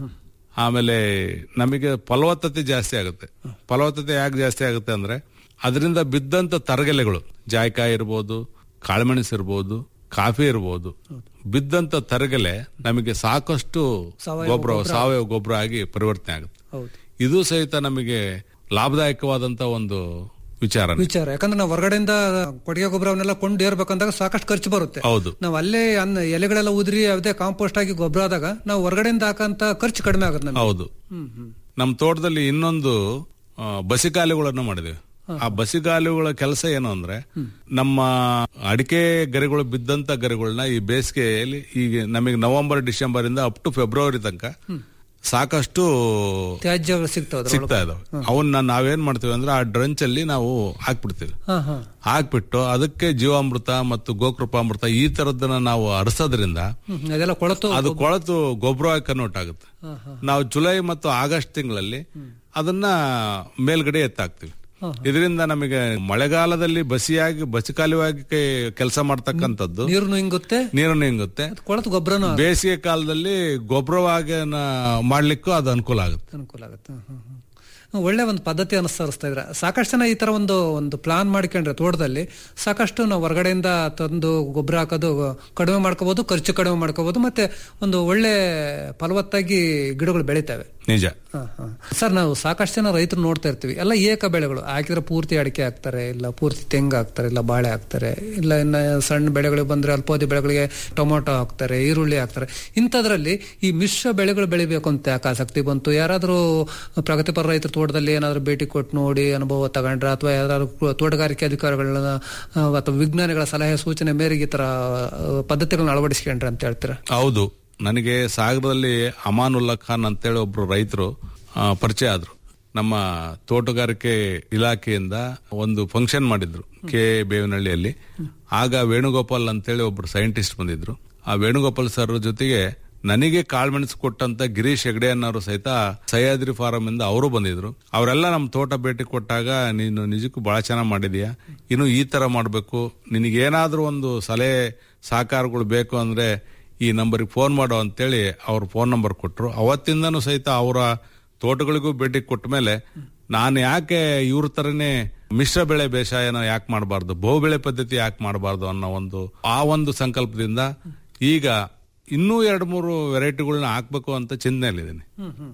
ಆಮೇಲೆ ನಮಗೆ ಫಲವತ್ತತೆ ಜಾಸ್ತಿ ಆಗುತ್ತೆ ಫಲವತ್ತತೆ ಯಾಕೆ ಜಾಸ್ತಿ ಆಗುತ್ತೆ ಅಂದ್ರೆ ಅದರಿಂದ ಬಿದ್ದಂತ ತರಗೆಲೆಗಳು ಜಾಯ್ಕಾಯಿ ಇರ್ಬೋದು ಕಾಳುಮೆಣಸು ಇರ್ಬೋದು ಕಾಫಿ ಇರ್ಬೋದು ಬಿದ್ದಂತ ತರಗೆಲೆ ನಮಗೆ ಸಾಕಷ್ಟು ಗೊಬ್ಬರ ಸಾವಯವ ಗೊಬ್ಬರ ಆಗಿ ಪರಿವರ್ತನೆ ಆಗುತ್ತೆ ಹೌದು ಇದು ಸಹಿತ ನಮಗೆ ಲಾಭದಾಯಕವಾದಂತ ಒಂದು ವಿಚಾರ ವಿಚಾರ ಯಾಕಂದ್ರೆ ನಾವು ಹೊರಗಡೆಯಿಂದ ಕೊಟ್ಟಿಗೆ ಗೊಬ್ಬರವನ್ನೆಲ್ಲ ಕೊಂಡು ಏರ್ಬೇಕಂದಾಗ ಸಾಕಷ್ಟು ಖರ್ಚು ಬರುತ್ತೆ ಹೌದು ನಾವು ಅಲ್ಲೇ ಅನ್ನ ಎಲೆಗಳೆಲ್ಲ ಉದ್ರಿ ಅದೇ ಕಾಂಪೋಸ್ಟ್ ಆಗಿ ಗೊಬ್ಬರ ಆದಾಗ ನಾವು ಹೊರಗಡೆಯಿಂದ ಹಾಕಂತ ಖರ್ಚು ಕಡಿಮೆ ಆಗುತ್ತೆ ನಮಗೆ ಹೌದು ನಮ್ಮ ತೋಟದಲ್ಲಿ ಇನ್ನೊಂದು ಆ, ಬಸಿಗಾಲಿಗಳನ್ನು ಮಾಡಿದ್ದೇವೆ ಆ ಬಸಿಗಾಲಿಗಳ ಕೆಲಸ ಏನು ಅಂದ್ರೆ ನಮ್ಮ ಅಡಿಕೆ ಗರಿಗಳು ಬಿದ್ದಂತ ಗರಿಗಳನ್ನ ಈ ಬೇಸಿಗೆಯಲ್ಲಿ ಈಗ ನಮಗೆ ನವೆಂಬರ್ ಡಿಸೆಂಬರ್ ಇಂದ ಅಪ್ ಟು ಫೆಬ್ರವರಿ ತನಕ ಸಾಕಷ್ಟು ತ್ಯಾಜ್ಯಗಳು ಸಿಗ್ತಾವ ಸಿಗ್ತಾ ಇದಾವೆ ಅವನ್ನ ನಾವೇನ್ ಮಾಡ್ತೀವಿ ಅಂದ್ರೆ ಆ ಡ್ರಂಚ್ ಅಲ್ಲಿ ನಾವು ಹಾಕ್ಬಿಡ್ತೀವಿ ಹಾ ಹಾ ಹಾಕ್ಬಿಟ್ಟು ಅದಕ್ಕೆ ಜೀವಾಮೃತ ಮತ್ತು ಗೋಕೃಪಾಮೃತ ಈ ತರದನ್ನ ನಾವು ಅರಸೋದ್ರಿಂದ ಹ್ಮ್, ಅದೆಲ್ಲ ಕೊಳತು ಅದು ಕೊಳೆತು ಗೊಬ್ಬರ ಕನ್ವರ್ಟ್ ಆಗುತ್ತೆ ನಾವು ಜುಲೈ ಮತ್ತು ಆಗಸ್ಟ್ ತಿಂಗಳಲ್ಲಿ ಅದನ್ನ ಮೇಲ್ಗಡೆ ಎತ್ತಾಕ್ತಿವಿ ಇದರಿಂದ ನಮಗೆ ಮಳೆಗಾಲದಲ್ಲಿ ಬಸಿಯಾಗಿ ಬಸಿಕಾಲವಾಗಿ ಕೆಲಸ ಮಾಡ್ತಕ್ಕಂಥದ್ದು ನೀರು ಹಿಂಗುತ್ತೆ ನೀರನ್ನು ಹಿಂಗುತ್ತೆ ಕೊಳತು ಗೊಬ್ಬರನು ಬೇಸಿಗೆ ಕಾಲದಲ್ಲಿ ಗೊಬ್ಬರವಾಗಿ ಮಾಡ್ಲಿಕ್ಕೂ ಅದು ಅನುಕೂಲ ಆಗುತ್ತೆ ಅನುಕೂಲ ಆಗುತ್ತೆ ಹ್ಮ್, ಹ್ಮ್, ಹ್ಮ್. ಒಳ್ಳೆ ಒಂದು ಪದ್ಧತಿ ಅನುಸರಿಸ್ತಾ ಇದ್ರೆ ಸಾಕಷ್ಟು ಜನ ಈ ತರ ಒಂದು ಒಂದು ಪ್ಲಾನ್ ಮಾಡ್ಕೊಂಡ್ರೆ ತೋಟದಲ್ಲಿ ಸಾಕಷ್ಟು ನಾವು ಹೊರಗಡೆಯಿಂದ ತಂದು ಗೊಬ್ಬರ ಹಾಕೋದು ಕಡಿಮೆ ಮಾಡ್ಕೋಬಹುದು ಖರ್ಚು ಕಡಿಮೆ ಮಾಡ್ಕೋಬಹುದು ಮತ್ತೆ ಒಂದು ಒಳ್ಳೆ ಫಲವತ್ತಾಗಿ ಗಿಡಗಳು ಬೆಳಿತವೆ ನಿಜ ಹ, ಹ. ಸರ್ ನಾವು ಸಾಕಷ್ಟು ಜನ ರೈತರು ನೋಡ್ತಾ ಇರ್ತೀವಿ ಎಲ್ಲ ಏಕ ಬೆಳೆಗಳು ಹಾಕಿದ್ರೆ ಪೂರ್ತಿ ಅಡಿಕೆ ಹಾಕ್ತಾರೆ ಇಲ್ಲ ಪೂರ್ತಿ ತೆಂಗು ಹಾಕ್ತಾರೆ ಇಲ್ಲ ಬಾಳೆ ಹಾಕ್ತಾರೆ ಇಲ್ಲ ಇನ್ನ ಸಣ್ಣ ಬೆಳೆಗಳಿಗೆ ಬಂದ್ರೆ ಅಲ್ಪಾವಧಿ ಬೆಳೆಗಳಿಗೆ ಟೊಮೊಟೊ ಹಾಕ್ತಾರೆ ಈರುಳ್ಳಿ ಹಾಕ್ತಾರೆ ಇಂಥದ್ರಲ್ಲಿ ಈ ಮಿಶ್ರ ಬೆಳೆಗಳು ಬೆಳಿಬೇಕು ಅಂತ ಯಾಕೆ ಆಸಕ್ತಿ ಬಂತು ಯಾರಾದರೂ ಪ್ರಗತಿಪರ ರೈತರ ತೋಟದಲ್ಲಿ ಏನಾದರೂ ಭೇಟಿ ಕೊಟ್ಟು ನೋಡಿ ಅನುಭವ ತಗೊಂಡ್ರ ಅಥವಾ ಯಾರಾದ್ರು ತೋಟಗಾರಿಕೆ ಅಧಿಕಾರಿಗಳನ್ನ ಆ, ಅಥವಾ ವಿಜ್ಞಾನಿಗಳ ಸಲಹೆ ಸೂಚನೆ ಮೇರೆಗೆ ಈ ತರ ಆ, ಪದ್ಧತಿಗಳನ್ನ ಅಳವಡಿಸ್ಕೊಂಡ್ರೆ ಅಂತ ಹೇಳ್ತೀರಾ ಹೌದು ನನಗೆ ಸಾಗರದಲ್ಲಿ ಅಮಾನುಲ್ಲಾ ಖಾನ್ ಅಂತೇಳಿ ಒಬ್ರು ರೈತರು ಆ, ಪರಿಚಯ ಆದ್ರು ನಮ್ಮ ತೋಟಗಾರಿಕೆ ಇಲಾಖೆಯಿಂದ ಒಂದು ಫಂಕ್ಷನ್ ಮಾಡಿದ್ರು ಕೆ ಬೇವನಹಳ್ಳಿಯಲ್ಲಿ ಆಗ ವೇಣುಗೋಪಾಲ್ ಅಂತೇಳಿ ಒಬ್ರು ಸೈಂಟಿಸ್ಟ್ ಬಂದಿದ್ರು ಆ ವೇಣುಗೋಪಾಲ್ ಸರ್ ಜೊತೆಗೆ ನನಗೆ ಕಾಳ್ಮೆಣಸು ಕೊಟ್ಟಂತ ಗಿರೀಶ್ ಹೆಗಡೆ ಅನ್ನೋರು ಸಹಿತ ಸಹ್ಯಾದ್ರಿ ಫಾರಂ ಇಂದ ಅವರು ಬಂದಿದ್ರು ಅವರೆಲ್ಲ ನಮ್ಮ ತೋಟ ಭೇಟಿ ಕೊಟ್ಟಾಗ ನೀನು ನಿಜಕ್ಕೂ ಬಹಳ ಚೆನ್ನಾಗಿ ಮಾಡಿದೀಯ ಇನ್ನು ಈ ತರ ಮಾಡಬೇಕು ನಿನಗೇನಾದ್ರೂ ಒಂದು ಸಲಹೆ ಸಹಕಾರಗಳು ಬೇಕು ಅಂದ್ರೆ ಈ ನಂಬರಿಗೆ ಫೋನ್ ಮಾಡು ಅಂತೇಳಿ ಅವ್ರ ಫೋನ್ ನಂಬರ್ ಕೊಟ್ರು ಅವತ್ತಿಂದನೂ ಸಹಿತ ಅವರ ತೋಟಗಳಿಗೂ ಭೇಟಿ ಕೊಟ್ಟ ಮೇಲೆ ನಾನು ಯಾಕೆ ಇವ್ರ ತರನೇ ಮಿಶ್ರ ಬೆಳೆ ಬೇಸಾಯನ ಯಾಕೆ ಮಾಡಬಾರ್ದು ಬಹು ಬೆಳೆ ಪದ್ಧತಿ ಯಾಕೆ ಮಾಡಬಾರ್ದು ಅನ್ನೋ ಒಂದು ಆ ಒಂದು ಸಂಕಲ್ಪದಿಂದ ಈಗ ಇನ್ನೂ ಎರಡು ಮೂರು ವೆರೈಟಿಗಳನ್ನ ಹಾಕ್ಬೇಕು ಅಂತ ಚಿಂತನೆಯಲ್ಲಿದ್ದೀನಿ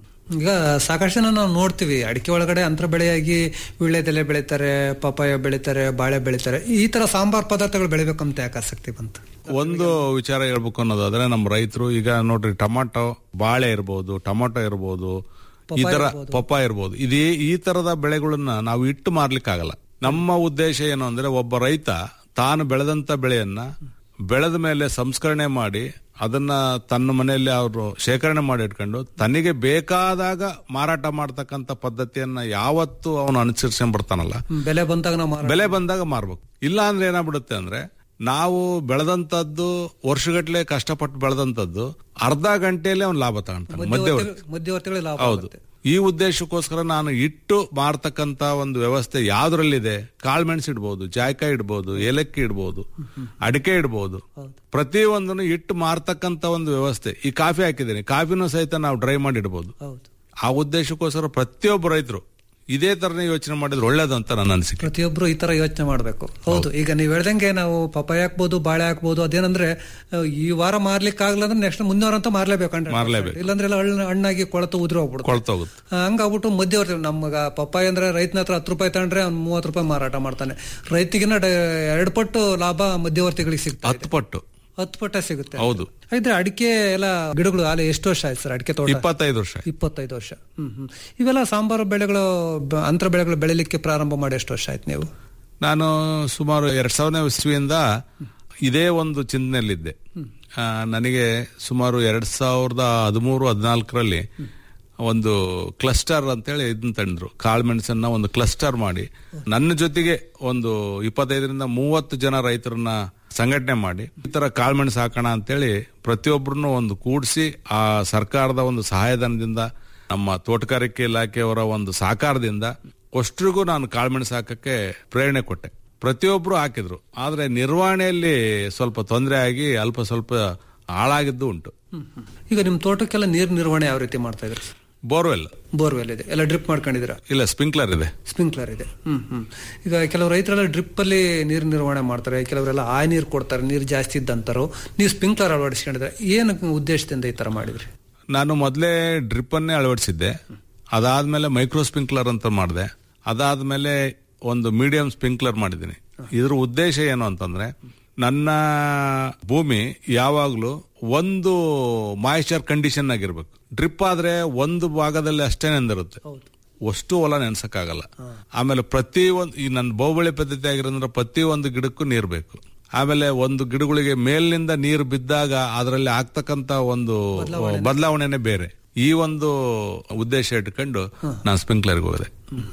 ಈಗ ಸಾಕಷ್ಟು ಜನ ನಾವು ನೋಡ್ತೀವಿ ಅಡಿಕೆ ಒಳಗಡೆ ಅಂತರ ಬೆಳೆಯಾಗಿ ವೀಳ್ಯದೆಲೆ ಬೆಳಿತಾರೆ ಪಪಾಯ ಬೆಳಿತಾರೆ ಬಾಳೆ ಬೆಳಿತಾರೆ ಈ ತರ ಸಾಂಬಾರ್ ಪದಾರ್ಥಗಳು ಬೆಳಿಬೇಕಂತ ಯಾಕೆ ಆಸಕ್ತಿ ಬಂತು ಒಂದು ವಿಚಾರ ಹೇಳ್ಬೇಕು ಅನ್ನೋದಾದ್ರೆ ನಮ್ಮ ರೈತರು ಈಗ ನೋಡ್ರಿ ಟೊಮಾಟೊ ಬಾಳೆ ಇರ್ಬೋದು ಟೊಮಾಟೊ ಇರ್ಬೋದು ಈ ತರ ಪಪ್ಪ ಇರ್ಬೋದು ಇದೇ ಈ ತರದ ಬೆಳೆಗಳನ್ನ ನಾವು ಇಟ್ಟು ಮಾರ್ಲಿಕ್ಕಾಗಲ್ಲ ನಮ್ಮ ಉದ್ದೇಶ ಏನು ಅಂದ್ರೆ ಒಬ್ಬ ರೈತ ತಾನು ಬೆಳೆದಂತ ಬೆಳೆಯನ್ನ ಬೆಳೆದ ಮೇಲೆ ಸಂಸ್ಕರಣೆ ಮಾಡಿ ಅದನ್ನ ತನ್ನ ಮನೆಯಲ್ಲಿ ಅವರು ಶೇಖರಣೆ ಮಾಡಿ ಇಟ್ಕೊಂಡು ತನಗೆ ಬೇಕಾದಾಗ ಮಾರಾಟ ಮಾಡ್ತಕ್ಕಂಥ ಪದ್ಧತಿಯನ್ನ ಯಾವತ್ತು ಅವನು ಅನುಸರಿಸ್ಕೊಂಡ್ ಬರ್ತಾನಲ್ಲ ಬೆಲೆ ಬಂದಾಗ ನಾವು ಮಾರಾಟ- ಬೆಲೆ ಬಂದಾಗ ಮಾರ್ಬೇಕು ಇಲ್ಲ ಅಂದ್ರೆ ಏನಾಗ್ಬಿಡುತ್ತೆ ಅಂದ್ರೆ ನಾವು ಬೆಳೆದಂತದ್ದು ವರ್ಷಗಟ್ಲೆ ಕಷ್ಟಪಟ್ಟು ಬೆಳೆದಂತದ್ದು ಅರ್ಧ ಗಂಟೆಯಲ್ಲಿ ಅವ್ನು ಲಾಭ ತಗೊಂತಾನೆ ಮಧ್ಯವರ್ತಿ ಮಧ್ಯವರ್ತಿಗಳಿಗೆ ಲಾಭ ಹೌದು ಈ ಉದ್ದೇಶಕ್ಕೋಸ್ಕರ ನಾನು ಇಟ್ಟು ಮಾರ್ತಕ್ಕಂತ ಒಂದು ವ್ಯವಸ್ಥೆ ಯಾವ್ದ್ರಲ್ಲಿದೆ ಕಾಳ್ಮೆಣಸು ಇಡ್ಬೋದು ಜಾಯ್ಕಾಯಿ ಇಡ್ಬೋದು ಏಲಕ್ಕಿ ಇಡ್ಬೋದು ಅಡಿಕೆ ಇಡ್ಬೋದು ಪ್ರತಿ ಒಂದನ್ನು ಇಟ್ಟು ಮಾರ್ತಕ್ಕಂತ ಒಂದು ವ್ಯವಸ್ಥೆ ಈ ಕಾಫಿ ಹಾಕಿದ್ದೀನಿ ಕಾಫಿನೂ ಸಹಿತ ನಾವು ಡ್ರೈ ಮಾಡಿ ಇಡ್ಬೋದು ಹೌದು ಆ ಉದ್ದೇಶಕ್ಕೋಸ್ಕರ ಪ್ರತಿಯೊಬ್ಬ ರೈತರು ಇದೇ ತರನೇ ಯೋಚನೆ ಮಾಡಿದ್ರೆ ಒಳ್ಳೇದು ಅಂತ ನನ್ನ ಅನಿಸಿಕೆ ಪ್ರತಿಯೊಬ್ರು ಈ ತರ ಯೋಚನೆ ಮಾಡಬೇಕು ಹೌದು ಈಗ ನೀವು ಹೇಳ್ದಂಗೆ ನಾವು ಪಪಾಯ ಹಾಕ್ಬೋದು ಬಾಳೆ ಹಾಕ್ಬೋದು ಅದೇನಂದ್ರೆ ಅಹ್, ಈ ವಾರ ಮಾರ್ಲಿಕ್ಕೆ ಆಗ್ಲ ಅಂದ್ರೆ ನೆಕ್ಸ್ಟ್ ಮುಂದಿನ ವಾರ ಅಂತ ಮಾರ್ಲೇಬೇಕು ಅಂದ್ರೆ ಮಾರ್ಲೇಬೇಕು. ಇಲ್ಲಾಂದ್ರೆ ಎಲ್ಲ ಹಣ್ಣು- ಹಣ್ಣಾಗಿ ಕೊಳತು ಉದುರಿ ಹೋಗ್ಬಿಡುತ್ತೆ ಕೊಳ್ತೋಗುತ್ತೆ ಹಂಗಾಗ್ಬಿಟ್ಟು ಮಧ್ಯವರ್ತಿ ನಮ್ಗ ಪಪ್ಪಾಯ ಅಂದ್ರೆ ರೈತನ ಹತ್ರ ಹತ್ತು ರೂಪಾಯಿ ತಗೊಂಡ್ರೆ ಅವ್ನು ಮೂವತ್ತು ರೂಪಾಯಿ ಮಾರಾಟ ಮಾಡ್ತಾನೆ ರೈತಿಗಿನ ಡ- ಎರಡು ಪಟ್ಟು ಲಾಭ ಮಧ್ಯವರ್ತಿಗಳಿಗೆ ಸಿಗ್ತದೆ ಹತ್ತು ಪಟ್ಟು ಹತ್ತು ಪಟ್ಟ ಸಿಗುತ್ತೆ ಹೌದು ಇದ್ರೆ ಅಡಿಕೆ ಎಲ್ಲ ಗಿಡಗಳು ಅಲ್ಲಿ ಎಷ್ಟು ವರ್ಷ ಆಯ್ತು ಸರ್ ಅಡಿಕೆ ತೋಟ ಇಪ್ಪತ್ತೈದು ವರ್ಷ ಇಪ್ಪತ್ತೈದು ವರ್ಷ ಹ್ಮ್ ಹ್ಮ್ ಇವೆಲ್ಲ ಸಾಂಬಾರು ಬೆಳೆಗಳು ಬ- ಅಂತರ ಬೆಳೆಗಳು ಬೆಳಿಲಿಕ್ಕೆ ಪ್ರಾರಂಭ ಮಾಡಿ ಎಷ್ಟು ವರ್ಷ ಆಯ್ತು ನೀವು ನಾನು ಸುಮಾರು ಎರಡ್ ಸಾವಿರನೇ ಇಸ್ವಿಯಿಂದ ಇದೇ ಒಂದು ಚಿಂತನೆಯಲ್ಲಿದ್ದೆ ಆ, ನನಗೆ ಸುಮಾರು ಎರಡ್ ಸಾವಿರದ ಹದಿಮೂರು ಹದಿನಾಲ್ಕರಲ್ಲಿ ಒಂದು ಕ್ಲಸ್ಟರ್ ಅಂತೇಳಿ ಇದನ್ನ ತಂದ್ರು ಕಾಳುಮೆಣಸನ್ನ ಒಂದು ಕ್ಲಸ್ಟರ್ ಮಾಡಿ ನನ್ನ ಜೊತೆಗೆ ಒಂದು ಇಪ್ಪತ್ತೈದರಿಂದ ಮೂವತ್ತು ಜನ ರೈತರನ್ನ ಸಂಘಟನೆ ಮಾಡಿ ಈ ತರ ಕಾಳ್ಮೆಣಸು ಹಾಕೋಣ ಅಂತೇಳಿ ಪ್ರತಿಯೊಬ್ಬರನ್ನು ಒಂದು ಕೂಡಿಸಿ ಆ ಸರ್ಕಾರದ ಒಂದು ಸಹಾಯಧನದಿಂದ ನಮ್ಮ ತೋಟಗಾರಿಕೆ ಇಲಾಖೆಯವರ ಒಂದು ಸಹಕಾರದಿಂದ ಅಷ್ಟ್ರಿಗೂ ನಾನು ಕಾಳ್ಮೆಣಸು ಹಾಕಕ್ಕೆ ಪ್ರೇರಣೆ ಕೊಟ್ಟೆ ಪ್ರತಿಯೊಬ್ರು ಹಾಕಿದ್ರು ಆದ್ರೆ ನಿರ್ವಹಣೆಯಲ್ಲಿ ಸ್ವಲ್ಪ ತೊಂದರೆ ಆಗಿ ಅಲ್ಪ ಸ್ವಲ್ಪ ಹಾಳಾಗಿದ್ದು ಉಂಟು ಈಗ ನಿಮ್ ತೋಟಕ್ಕೆಲ್ಲ ನೀರ್ ನಿರ್ವಹಣೆ ಯಾವ ರೀತಿ ಮಾಡ್ತಾ ಇದ್ರಿ ಬೋರ್ವೆಲ್ ಬೋರ್ವೆಲ್ ಇದೆ ಎಲ್ಲ ಡ್ರಿಪ್ ಮಾಡ್ಕೊಂಡಿದ್ದೀರಾ ಇಲ್ಲ ಸ್ಪ್ರಿಂಕ್ಲರ್ ಇದೆ ಸ್ಪ್ರಿಂಕ್ಲರ್ ಇದೆ ಹ್ಮ್ ಹ್ಮ್ ಈಗ ಕೆಲವು ರೈತರೆಲ್ಲ ಡ್ರಿಪ್ ಅಲ್ಲಿ ನೀರು ನಿರ್ವಹಣೆ ಮಾಡ್ತಾರೆ ಕೆಲವರೆಲ್ಲ ಆ ನೀರು ಕೊಡ್ತಾರೆ ನೀರು ಜಾಸ್ತಿ ಇದ್ದಂತಾರೋ ನೀವು ಸ್ಪ್ರಿಂಕ್ಲರ್ ಅಳವಡಿಸ್ಕೊಂಡಿದ್ರೆ ಏನು ಉದ್ದೇಶದಿಂದ ಈ ತರ ಮಾಡಿದ್ರಿ ನಾನು ಮೊದಲೇ ಡ್ರಿಪ್ ಅನ್ನೇ ಅಳವಡಿಸಿದ್ದೆ ಅದಾದ್ಮೇಲೆ ಮೈಕ್ರೋ ಸ್ಪ್ರಿಂಕ್ಲರ್ ಅಂತ ಮಾಡಿದೆ ಅದಾದ್ಮೇಲೆ ಒಂದು ಮೀಡಿಯಂ ಸ್ಪ್ರಿಂಕ್ಲರ್ ಮಾಡಿದ್ದೀನಿ ಇದ್ರ ಉದ್ದೇಶ ಏನು ಅಂತಂದ್ರೆ ನನ್ನ ಭೂಮಿ ಯಾವಾಗ್ಲೂ ಒಂದು ಮಾಯಿಶ್ಚರ್ ಕಂಡೀಷನ್ ಆಗಿರ್ಬೇಕು ಡ್ರಿಪ್ ಆದ್ರೆ ಒಂದು ಭಾಗದಲ್ಲಿ ಅಷ್ಟೇ ನೆಂದಿರುತ್ತೆ ಅಷ್ಟು ಹೊಲ ನೆನ್ಸಕ್ಕಾಗಲ್ಲ ಆಮೇಲೆ ಪ್ರತಿ ಒಂದು ಈ ನನ್ನ ಬಹುಬಳಿ ಪದ್ಧತಿ ಆಗಿರೋದ್ರೆ ಪ್ರತಿ ಒಂದು ಗಿಡಕ್ಕೂ ನೀರು ಬೇಕು ಆಮೇಲೆ ಒಂದು ಗಿಡಗಳಿಗೆ ಮೇಲಿನಿಂದ ನೀರು ಬಿದ್ದಾಗ ಅದರಲ್ಲಿ ಆಗ್ತಕ್ಕಂತ ಒಂದು ಬದಲಾವಣೆನೆ ಬೇರೆ ಈ ಒಂದು ಉದ್ದೇಶ ಇಟ್ಕೊಂಡು ನಾನು ಸ್ಪ್ರಿಂಕ್ಲರ್ಗೆ ಹೋದೆ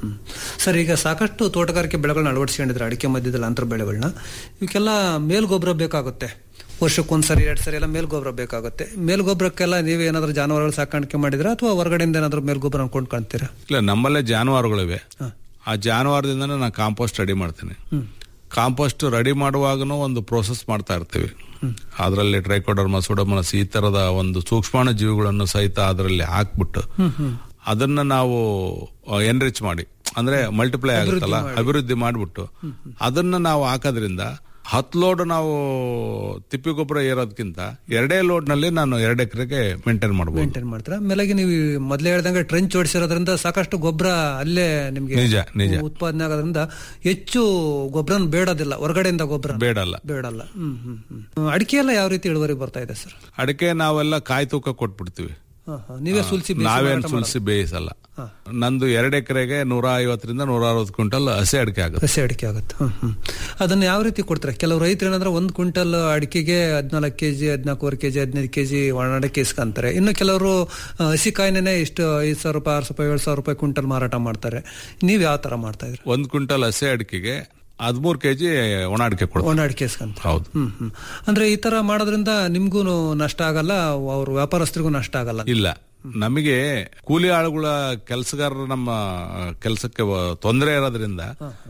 ಸರ್ ಈಗ ಸಾಕಷ್ಟು ತೋಟಗಾರಿಕೆ ಬೆಳೆಗಳನ್ನ ಅಳವಡಿಸ್ಕೊಂಡಿದ್ರೆ ಅಡಿಕೆ ಮಧ್ಯದಲ್ಲಿ ಅಂತರ ಬೆಳೆಗಳನ್ನ ಇವಕ್ಕೆಲ್ಲ ಮೇಲ್ಗೊಬ್ಬರ ಬೇಕಾಗುತ್ತೆ ವರ್ಷಕ್ಕೊಂದ್ಸರಿ ಎರಡ್ ಸರಿ ಎಲ್ಲ ಮೇಲ್ಗೊಬ್ಬರ ಬೇಕಾಗುತ್ತೆ ಮೇಲ್ಗೊಬ್ಬರಕ್ಕೆಲ್ಲ ನೀವು ಏನಾದ್ರೂ ಜಾನುವಾರುಗಳು ಸಾಕಾಣಿಕೆ ಮಾಡಿದ್ರೆ ಅಥವಾ ಹೊರಗಡೆಯಿಂದ ಏನಾದ್ರೂ ಮೇಲ್ಗೊಬ್ಬರ ಕೊಂಡ್ಕೊಂತೀರಾ ಇಲ್ಲ ನಮ್ಮಲ್ಲೇ ಜಾನುವಾರುಗಳಿವೆ ಆ ಜಾನುವಾರದಿಂದನೇ ನಾನು ಕಾಂಪೋಸ್ಟ್ ರೆಡಿ ಮಾಡ್ತೀನಿ ಕಾಂಪೋಸ್ಟ್ ರೆಡಿ ಮಾಡುವಾಗನೂ ಒಂದು ಪ್ರೋಸೆಸ್ ಮಾಡ್ತಾ ಇರ್ತೀವಿ ಅದರಲ್ಲಿ ಟ್ರೈಕೋಡರ್ಮ ಸುಡಮನಸ್ ಈ ತರದ ಒಂದು ಸೂಕ್ಷ್ಮಾಣು ಜೀವಿಗಳನ್ನು ಸಹಿತ ಅದರಲ್ಲಿ ಹಾಕ್ಬಿಟ್ಟು ಅದನ್ನ ನಾವು ಎನ್ರಿಚ್ ಮಾಡಿ ಅಂದ್ರೆ ಮಲ್ಟಿಪ್ಲೈ ಆಗುತ್ತಲ್ಲ ಅಭಿವೃದ್ಧಿ ಮಾಡಿಬಿಟ್ಟು ಅದನ್ನ ನಾವು ಹಾಕೋದ್ರಿಂದ ಹತ್ತು ಲೋಡ್ ನಾವು ತಿಪ್ಪಿ ಗೊಬ್ಬರ ಏರೋದಕ್ಕಿಂತ ಎರಡೇ ಲೋಡ್ ನಲ್ಲಿ ನಾನು ಎರಡು ಎಕರೆಗೆ ಮೇಂಟೈನ್ ಮಾಡಬಹುದು ಮೇಂಟೈನ್ ಮಾಡ್ತೀರಾ ಆಮೇಲೆ ನೀವು ಮೊದಲೇ ಹೇಳ್ದಂಗೆ ಟ್ರೆಂಚ್ ಹೊಡಿಸಿರೋದ್ರಿಂದ ಸಾಕಷ್ಟು ಗೊಬ್ಬರ ಅಲ್ಲೇ ನಿಮ್ಗೆ ನಿಜ, ನಿಜ. ಉತ್ಪಾದನೆ ಆಗೋದ್ರಿಂದ ಹೆಚ್ಚು ಗೊಬ್ಬರ ಬೇಡೋದಿಲ್ಲ ಹೊರಗಡೆಯಿಂದ ಗೊಬ್ಬರ ಬೇಡಲ್ಲ ಬೇಡಲ್ಲ ಹ್ಮ್ ಹ್ಮ್ ಹ್ಮ್ ಅಡಿಕೆ ಎಲ್ಲ ಯಾವ ರೀತಿ ಇಳುವರಿ ಬರ್ತಾ ಇದೆ ಸರ್ ಅಡಿಕೆ ನಾವೆಲ್ಲ ಕಾಯಿ ತೂಕ ಕೊಟ್ಬಿಡ್ತೀವಿ ಹಾ, ಹಾ. ನೀವೇ ಸುಲ್ಸಿ ಬೇಯಿಸಿ ನಾವೇನ್ ಮಾರಾಟ ಸುಲ್ಸಿ ಬೇಯಿಸಲ್ಲ ನಂದು ಎರಡು ಎಕರೆಗೆ ನೂರ ಐವತ್ತರಿಂದ ನೂರ ಅರವತ್ತು ಕ್ವಿಂಟಲ್ ಹಸಿ ಅಡಿಕೆ ಆಗುತ್ತೆ ಹಸಿ ಅಡಿಕೆ ಆಗುತ್ತೆ ಹ್ಮ್, ಹ್ಮ್. ಅದನ್ನ ಯಾವ ರೀತಿ ಕೊಡ್ತಾರೆ ಕೆಲವು ರೈತರು ಏನಂದ್ರೆ ಒಂದ್ ಕ್ವಿಂಟಲ್ ಅಡಿಕೆಗೆ ಹದಿನಾಲ್ಕು ಕೆಜಿ ಹದಿನಾಲ್ಕೂವರೆ ಕೆಜಿ ಹದಿನೈದು ಕೆಜಿ ಒಣ ಅಡಿಕೆ ಇಸ್ಕೊಂತಾರೆ ಇನ್ನು ಕೆಲವರು ಆ, ಹಸಿ ಕಾಯಿನೇ ಇಷ್ಟು ಐದು ಸಾವಿರ ರೂಪಾಯಿ ಆರು ರೂಪಾಯಿ ಏಳು ಸಾವಿರ ರೂಪಾಯಿ ಕ್ವಿಂಟಲ್ ಮಾರಾಟ ಮಾಡ್ತಾರೆ ನೀವ್ ಯಾವ ತರ ಮಾಡ್ತಾ ಇದ್ರಿ ಒಂದ್ ಕ್ವಿಂಟಲ್ ಹಸಿ ಅಡಿಕೆಗೆ ಹದಿಮೂರು ಕೆಜಿ ಒಣ ಅಡಿಕೆ ಕೊಡ್ತಾರೆ ಒಣ ಅಡಿಕೆ ಇಸ್ಕೊಂತ ಹೌದು ಹ್ಮ್ ಹ್ಮ್ ಅಂದ್ರೆ ಈ ತರ ಮಾಡೋದ್ರಿಂದ ನಿಮ್ಗೂ ನಷ್ಟ ಆಗಲ್ಲ ಅವ್ರ ವ್ಯಾಪಾರಸ್ಥರಿಗೂ ನಷ್ಟ ಆಗಲ್ಲ ಇಲ್ಲ ನಮಗೆ ಕೂಲಿ ಆಳುಗಳ ಕೆಲಸಗಾರರು ನಮ್ಮ ಕೆಲಸಕ್ಕೆ ತೊಂದರೆ ಇರೋದ್ರಿಂದ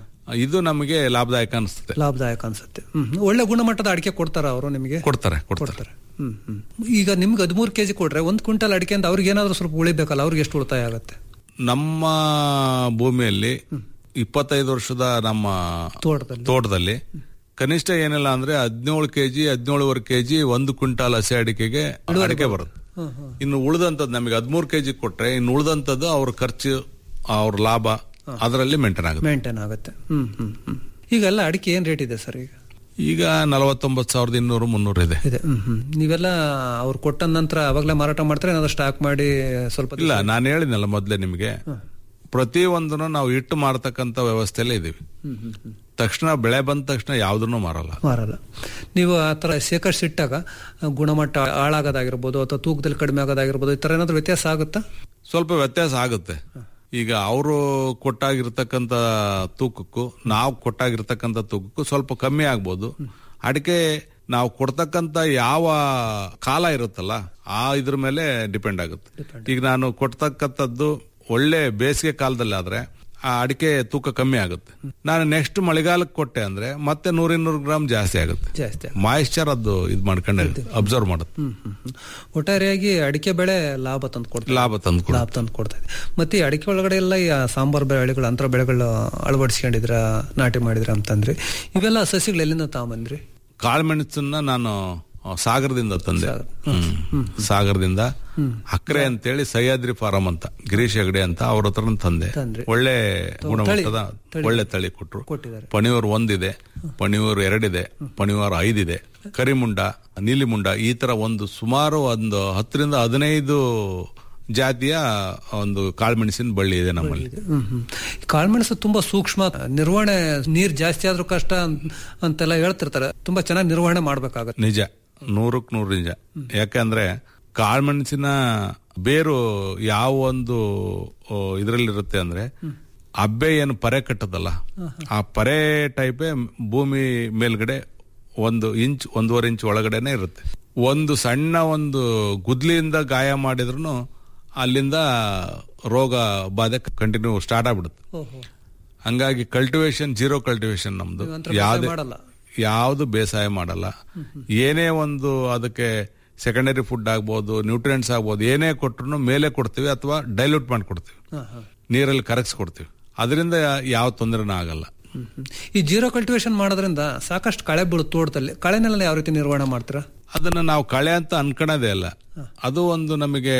ಇದು ನಮಗೆ ಲಾಭದಾಯಕ ಅನಿಸ್ತದೆ ಲಾಭದಾಯಕ ಅನ್ಸುತ್ತೆ ಹ್ಮ್ ಹ್ಮ್. ಒಳ್ಳೆ ಗುಣಮಟ್ಟದ ಅಡಿಕೆ ಕೊಡ್ತಾರ ಅವರು ನಿಮಗೆ ಕೊಡ್ತಾರೆ ಕೊಡ್ತಾರೆ ಹ್ಮ್ ಹ್ಮ್. ಈಗ ನಿಮ್ಗೆ ಹದಿಮೂರು ಕೆಜಿ ಕೊಟ್ರೆ ಒಂದ್ ಕ್ವಿಂಟಲ್ ಅಡಿಕೆ ಅಂತ ಅವ್ರಿಗೆ ಏನಾದ್ರು ಸ್ವಲ್ಪ ಉಳಿಬೇಕಲ್ಲ ಅವ್ರಿಗೆ ಎಷ್ಟು ಉಳಿತಾಯ ಆಗುತ್ತೆ ನಮ್ಮ ಭೂಮಿಯಲ್ಲಿ ಇಪ್ಪತ್ತೈದು ವರ್ಷದ ನಮ್ಮ ತೋಟದಲ್ಲಿ ತೋಟದಲ್ಲಿ ಕನಿಷ್ಠ ಏನಿಲ್ಲ ಅಂದ್ರೆ ಹದಿನೇಳು ಕೆಜಿ ಹದಿನೇಳುವರೆ ಕೆಜಿ ಒಂದು ಕ್ವಿಂಟಾಲ್ ಹಸಿ ಅಡಿಕೆಗೆ ಅಡಿಕೆ ಬರುತ್ತೆ ಇನ್ನು ಉಳಿದಂತದ್ದು ನಮಗೆ ಹದಿಮೂರು ಕೆಜಿ ಕೊಟ್ರೆ ಇನ್ನು ಉಳಿದಂತದ್ದು ಅವ್ರ ಖರ್ಚು ಅವ್ರ ಲಾಭ ಅದರಲ್ಲಿ ಮೇಂಟೈನ್ ಆಗುತ್ತೆ ಮೇಂಟೈನ್ ಆಗುತ್ತೆ ಹ್ಮ್ ಹ್ಮ್ ಹ್ಮ್ ಈಗೆಲ್ಲ ಅಡಿಕೆ ಏನ್ ರೇಟ್ ಇದೆ ಸರ್ ಈಗ ಈಗ ನಲವತ್ತೊಂಬತ್ತು ಸಾವಿರದ ಇನ್ನೂರು ಮುನ್ನೂರು ಇದೆ ಇದೆ ಹ್ಮ್ ಹ್ಮ್ ನೀವೆಲ್ಲ ಅವ್ರು ಕೊಟ್ಟ ನಂತರ ಅವಾಗಲೇ ಮಾರಾಟ ಮಾಡ್ತಾರೆ ಏನಾದ್ರು ಸ್ಟಾಕ್ ಮಾಡಿ ಸ್ವಲ್ಪ ದಿವ್ಸ- ಇಲ್ಲ ನಾನು ಹೇಳಿದ್ನಲ್ಲ ಮೊದಲೇ ನಿಮಗೆ ಪ್ರತಿ ಒಂದನ್ನು ನಾವು ಇಟ್ಟು ಮಾರತಕ್ಕಂತ ವ್ಯವಸ್ಥೆಯಲ್ಲೇ ಇದೀವಿ ಹ್ಮ್ ಹ್ಮ್ ಹ್ಮ್ ತಕ್ಷಣ ಬೆಳೆ ಬಂದ ತಕ್ಷಣ ಯಾವ್ದನ್ನು ಮಾರಲ್ಲ ಮಾರಲ್ಲ ನೀವು ಆ ತರ ಶೇಖರಿಸಿಟ್ಟಾಗ ಗುಣಮಟ್ಟ ಹಾಳಾಗೋದಾಗಿರ್ಬೋದು ಅಥವಾ ತೂಕದಲ್ಲಿ ಕಡಿಮೆ ಆಗೋದಾಗಿರ್ಬೋದು ಈ ತರ ಏನಾದ್ರು ವ್ಯತ್ಯಾಸ ಆಗುತ್ತಾ ಸ್ವಲ್ಪ ವ್ಯತ್ಯಾಸ ಆಗುತ್ತೆ ಈಗ ಅವರು ಕೊಟ್ಟಾಗಿರ್ತಕ್ಕಂಥ ತೂಕಕ್ಕೂ ನಾವು ಕೊಟ್ಟಾಗಿರ್ತಕ್ಕಂಥ ತೂಕಕ್ಕೂ ಸ್ವಲ್ಪ ಕಮ್ಮಿ ಆಗ್ಬೋದು ಅಡಿಕೆ ನಾವು ಕೊಡ್ತಕ್ಕಂಥ ಯಾವ ಕಾಲ ಇರುತ್ತಲ್ಲ ಆ ಇದ್ರ ಮೇಲೆ ಡಿಪೆಂಡ್ ಆಗುತ್ತೆ ಈಗ ನಾನು ಕೊಡ್ತಕ್ಕಂಥದ್ದು ಒಳ್ಳೆ ಬೇಸಿಗೆ ಕಾಲದಲ್ಲಿ ಆದ್ರೆ ಆ ಅಡಿಕೆ ತೂಕ ಕಮ್ಮಿ ಆಗುತ್ತೆ ನಾನು ನೆಕ್ಸ್ಟ್ ಮಳೆಗಾಲಕ್ಕೆ ಕೊಟ್ಟೆ ಅಂದ್ರೆ ಮತ್ತೆ ನೂರಿನ್ನೂರು ಗ್ರಾಮ್ ಜಾಸ್ತಿ ಆಗುತ್ತೆ ಜಾಸ್ತಿ ಮಾಯಿಶ್ಚರ್ ಅದು ಇದು ಮಾಡ್ಕೊಂಡೆ ಅಬ್ಸರ್ವ್ ಮಾಡುತ್ತೆ ಹ್ಮ್ ಹ್ಮ್ ಹ್ಮ್. ಒಟ್ಟಾರೆಯಾಗಿ ಅಡಿಕೆ ಬೆಳೆ ಲಾಭ ತಂದು ಕೊಡ್ತದೆ ಲಾಭ ತಂದು ಕೊಡುತ್ತೆ. ಲಾಭ ತಂದು ಕೊಡ್ತಾ ಇದೆ ಮತ್ತೆ ಈ ಅಡಿಕೆ ಒಳಗಡೆ ಎಲ್ಲ ಈ ಸಾಂಬಾರ್ ಬೆಳೆಗಳು ಅಂತರ ಬೆಳೆಗಳು ಅಳವಡಿಸ್ಕೊಂಡಿದ್ರ ನಾಟಿ ಮಾಡಿದ್ರ ಅಂತಂದ್ರಿ ಇವೆಲ್ಲ ಸಸಿಗಳು ಎಲ್ಲಿಂದ ತಗೊಂಬಂದ್ರಿ ಕಾಳುಮೆಣಸನ್ನ ನಾನು ಆ, ಸಾಗರದಿಂದ ತಂದೆ ಹ್ಮ್. ಸಾಗರದಿಂದ ಅಕ್ರೆ ಅಂತೇಳಿ ಸಹ್ಯಾದ್ರಿ ಫಾರಂ ಅಂತ ಗಿರೀಶ್ ಹೆಗಡೆ ಅಂತ ಅವ್ರ ಹತ್ರ ತಂದೆ ತಂದ್ರಿ. ಒಳ್ಳೆ ಗುಣಮಟ್ಟದ ತಳಿ. ಒಳ್ಳೆ ತಳಿ ಕೊಟ್ರು ಕೊಟ್ಟಿದ್ದಾರೆ. ಪಣಿಯೂರ್ ಒಂದಿದೆ ಪಣಿಯೂರ್ ಎರಡಿದೆ ಪಣಿಯೂರ್ ಐದಿದೆ ಕರಿಮುಂಡ ನೀಲಿಮುಂಡ ಈ ತರ ಒಂದು ಸುಮಾರು ಒಂದು ಹತ್ತರಿಂದ ಹದಿನೈದು ಜಾತಿಯ ಒಂದು ಕಾಳುಮೆಣಸಿನ ಬಳ್ಳಿ ಇದೆ ನಮ್ಮಲ್ಲಿ ಹ್ಮ್ ಹ್ಮ್. ಕಾಳುಮೆಣಸು ತುಂಬಾ ಸೂಕ್ಷ್ಮ ನಿರ್ವಹಣೆ ನೀರ್ ಜಾಸ್ತಿ ಆದ್ರೂ ಕಷ್ಟ ಅಂತ- ಅಂತೆಲ್ಲ ಹೇಳ್ತಿರ್ತಾರೆ ತುಂಬಾ ಚೆನ್ನಾಗಿ ನಿರ್ವಹಣೆ ಮಾಡ್ಬೇಕಾಗತ್ತೆ ನಿಜ ನೂರಕ್ ನೂರು ನಿಜ ಯಾಕಂದ್ರೆ ಕಾಳ್ಮೆಣಸಿನ ಬೇರು ಯಾವ ಒಂದು ಇದರಲ್ಲಿರುತ್ತೆ ಅಂದ್ರೆ ಅಬ್ಬೆ ಏನು ಪರೆ ಕಟ್ಟದಲ್ಲ ಆ ಪರೆ ಟೈಪೇ ಭೂಮಿ ಮೇಲ್ಗಡೆ ಒಂದು ಇಂಚ್ ಒಂದೂವರೆ ಇಂಚ್ ಒಳಗಡೆನೆ ಇರುತ್ತೆ ಒಂದು ಸಣ್ಣ ಒಂದು ಗುದ್ಲಿಯಿಂದ ಗಾಯ ಮಾಡಿದ್ರು ಅಲ್ಲಿಂದ ರೋಗ ಬಾಧೆ ಕಂಟಿನ್ಯೂ ಸ್ಟಾರ್ಟ್ ಆಗ್ಬಿಡುತ್ತೆ ಓಹೋ ಹಂಗಾಗಿ ಕಲ್ಟಿವೇಶನ್ ಜೀರೋ ಕಲ್ಟಿವೇಶನ್ ನಮ್ದು ನೀವು ಅಂತರ ಬೇಸಾಯ ಯಾವ್ದೇ ಮಾಡಲ್ಲ? ಯಾವುದು ಬೇಸಾಯ ಮಾಡಲ್ಲ ಏನೇ ಒಂದು ಅದಕ್ಕೆ ಸೆಕೆಂಡರಿ ಫುಡ್ ಆಗ್ಬೋದು ನ್ಯೂಟ್ರಿಯೆಂಟ್ಸ್ ಆಗ್ಬೋದು ಏನೇ ಕೊಟ್ರು ಮೇಲೆ ಕೊಡ್ತೀವಿ ಅಥವಾ ಡೈಲ್ಯೂಟ್ ಮಾಡಿ ಕೊಡ್ತೀವಿ ಹಾ, ಹಾ. ನೀರಲ್ಲಿ ಕರಗಿಸ್ಕೊಡ್ತೀವಿ ಅದರಿಂದ ಯಾವ ತೊಂದರೆನೂ ಆಗಲ್ಲ ಹ್ಮ್, ಹ್ಮ್. ಈ ಜೀರೋ ಕಲ್ಟಿವೇಶನ್ ಮಾಡೋದ್ರಿಂದ ಸಾಕಷ್ಟು ಕಳೆ ಬೀಳುತ್ತೆ ತೋಟದಲ್ಲಿ ಕಳೆನೆಲ್ಲ ಯಾವ ರೀತಿ ನಿರ್ವಹಣೆ ಮಾಡ್ತೀರಾ ಅದನ್ನ ನಾವು ಕಳೆ ಅಂತ ಅನ್ಕೊಳ್ಳೋದೇ ಅಲ್ಲ ಅದು ಒಂದು ನಮಗೆ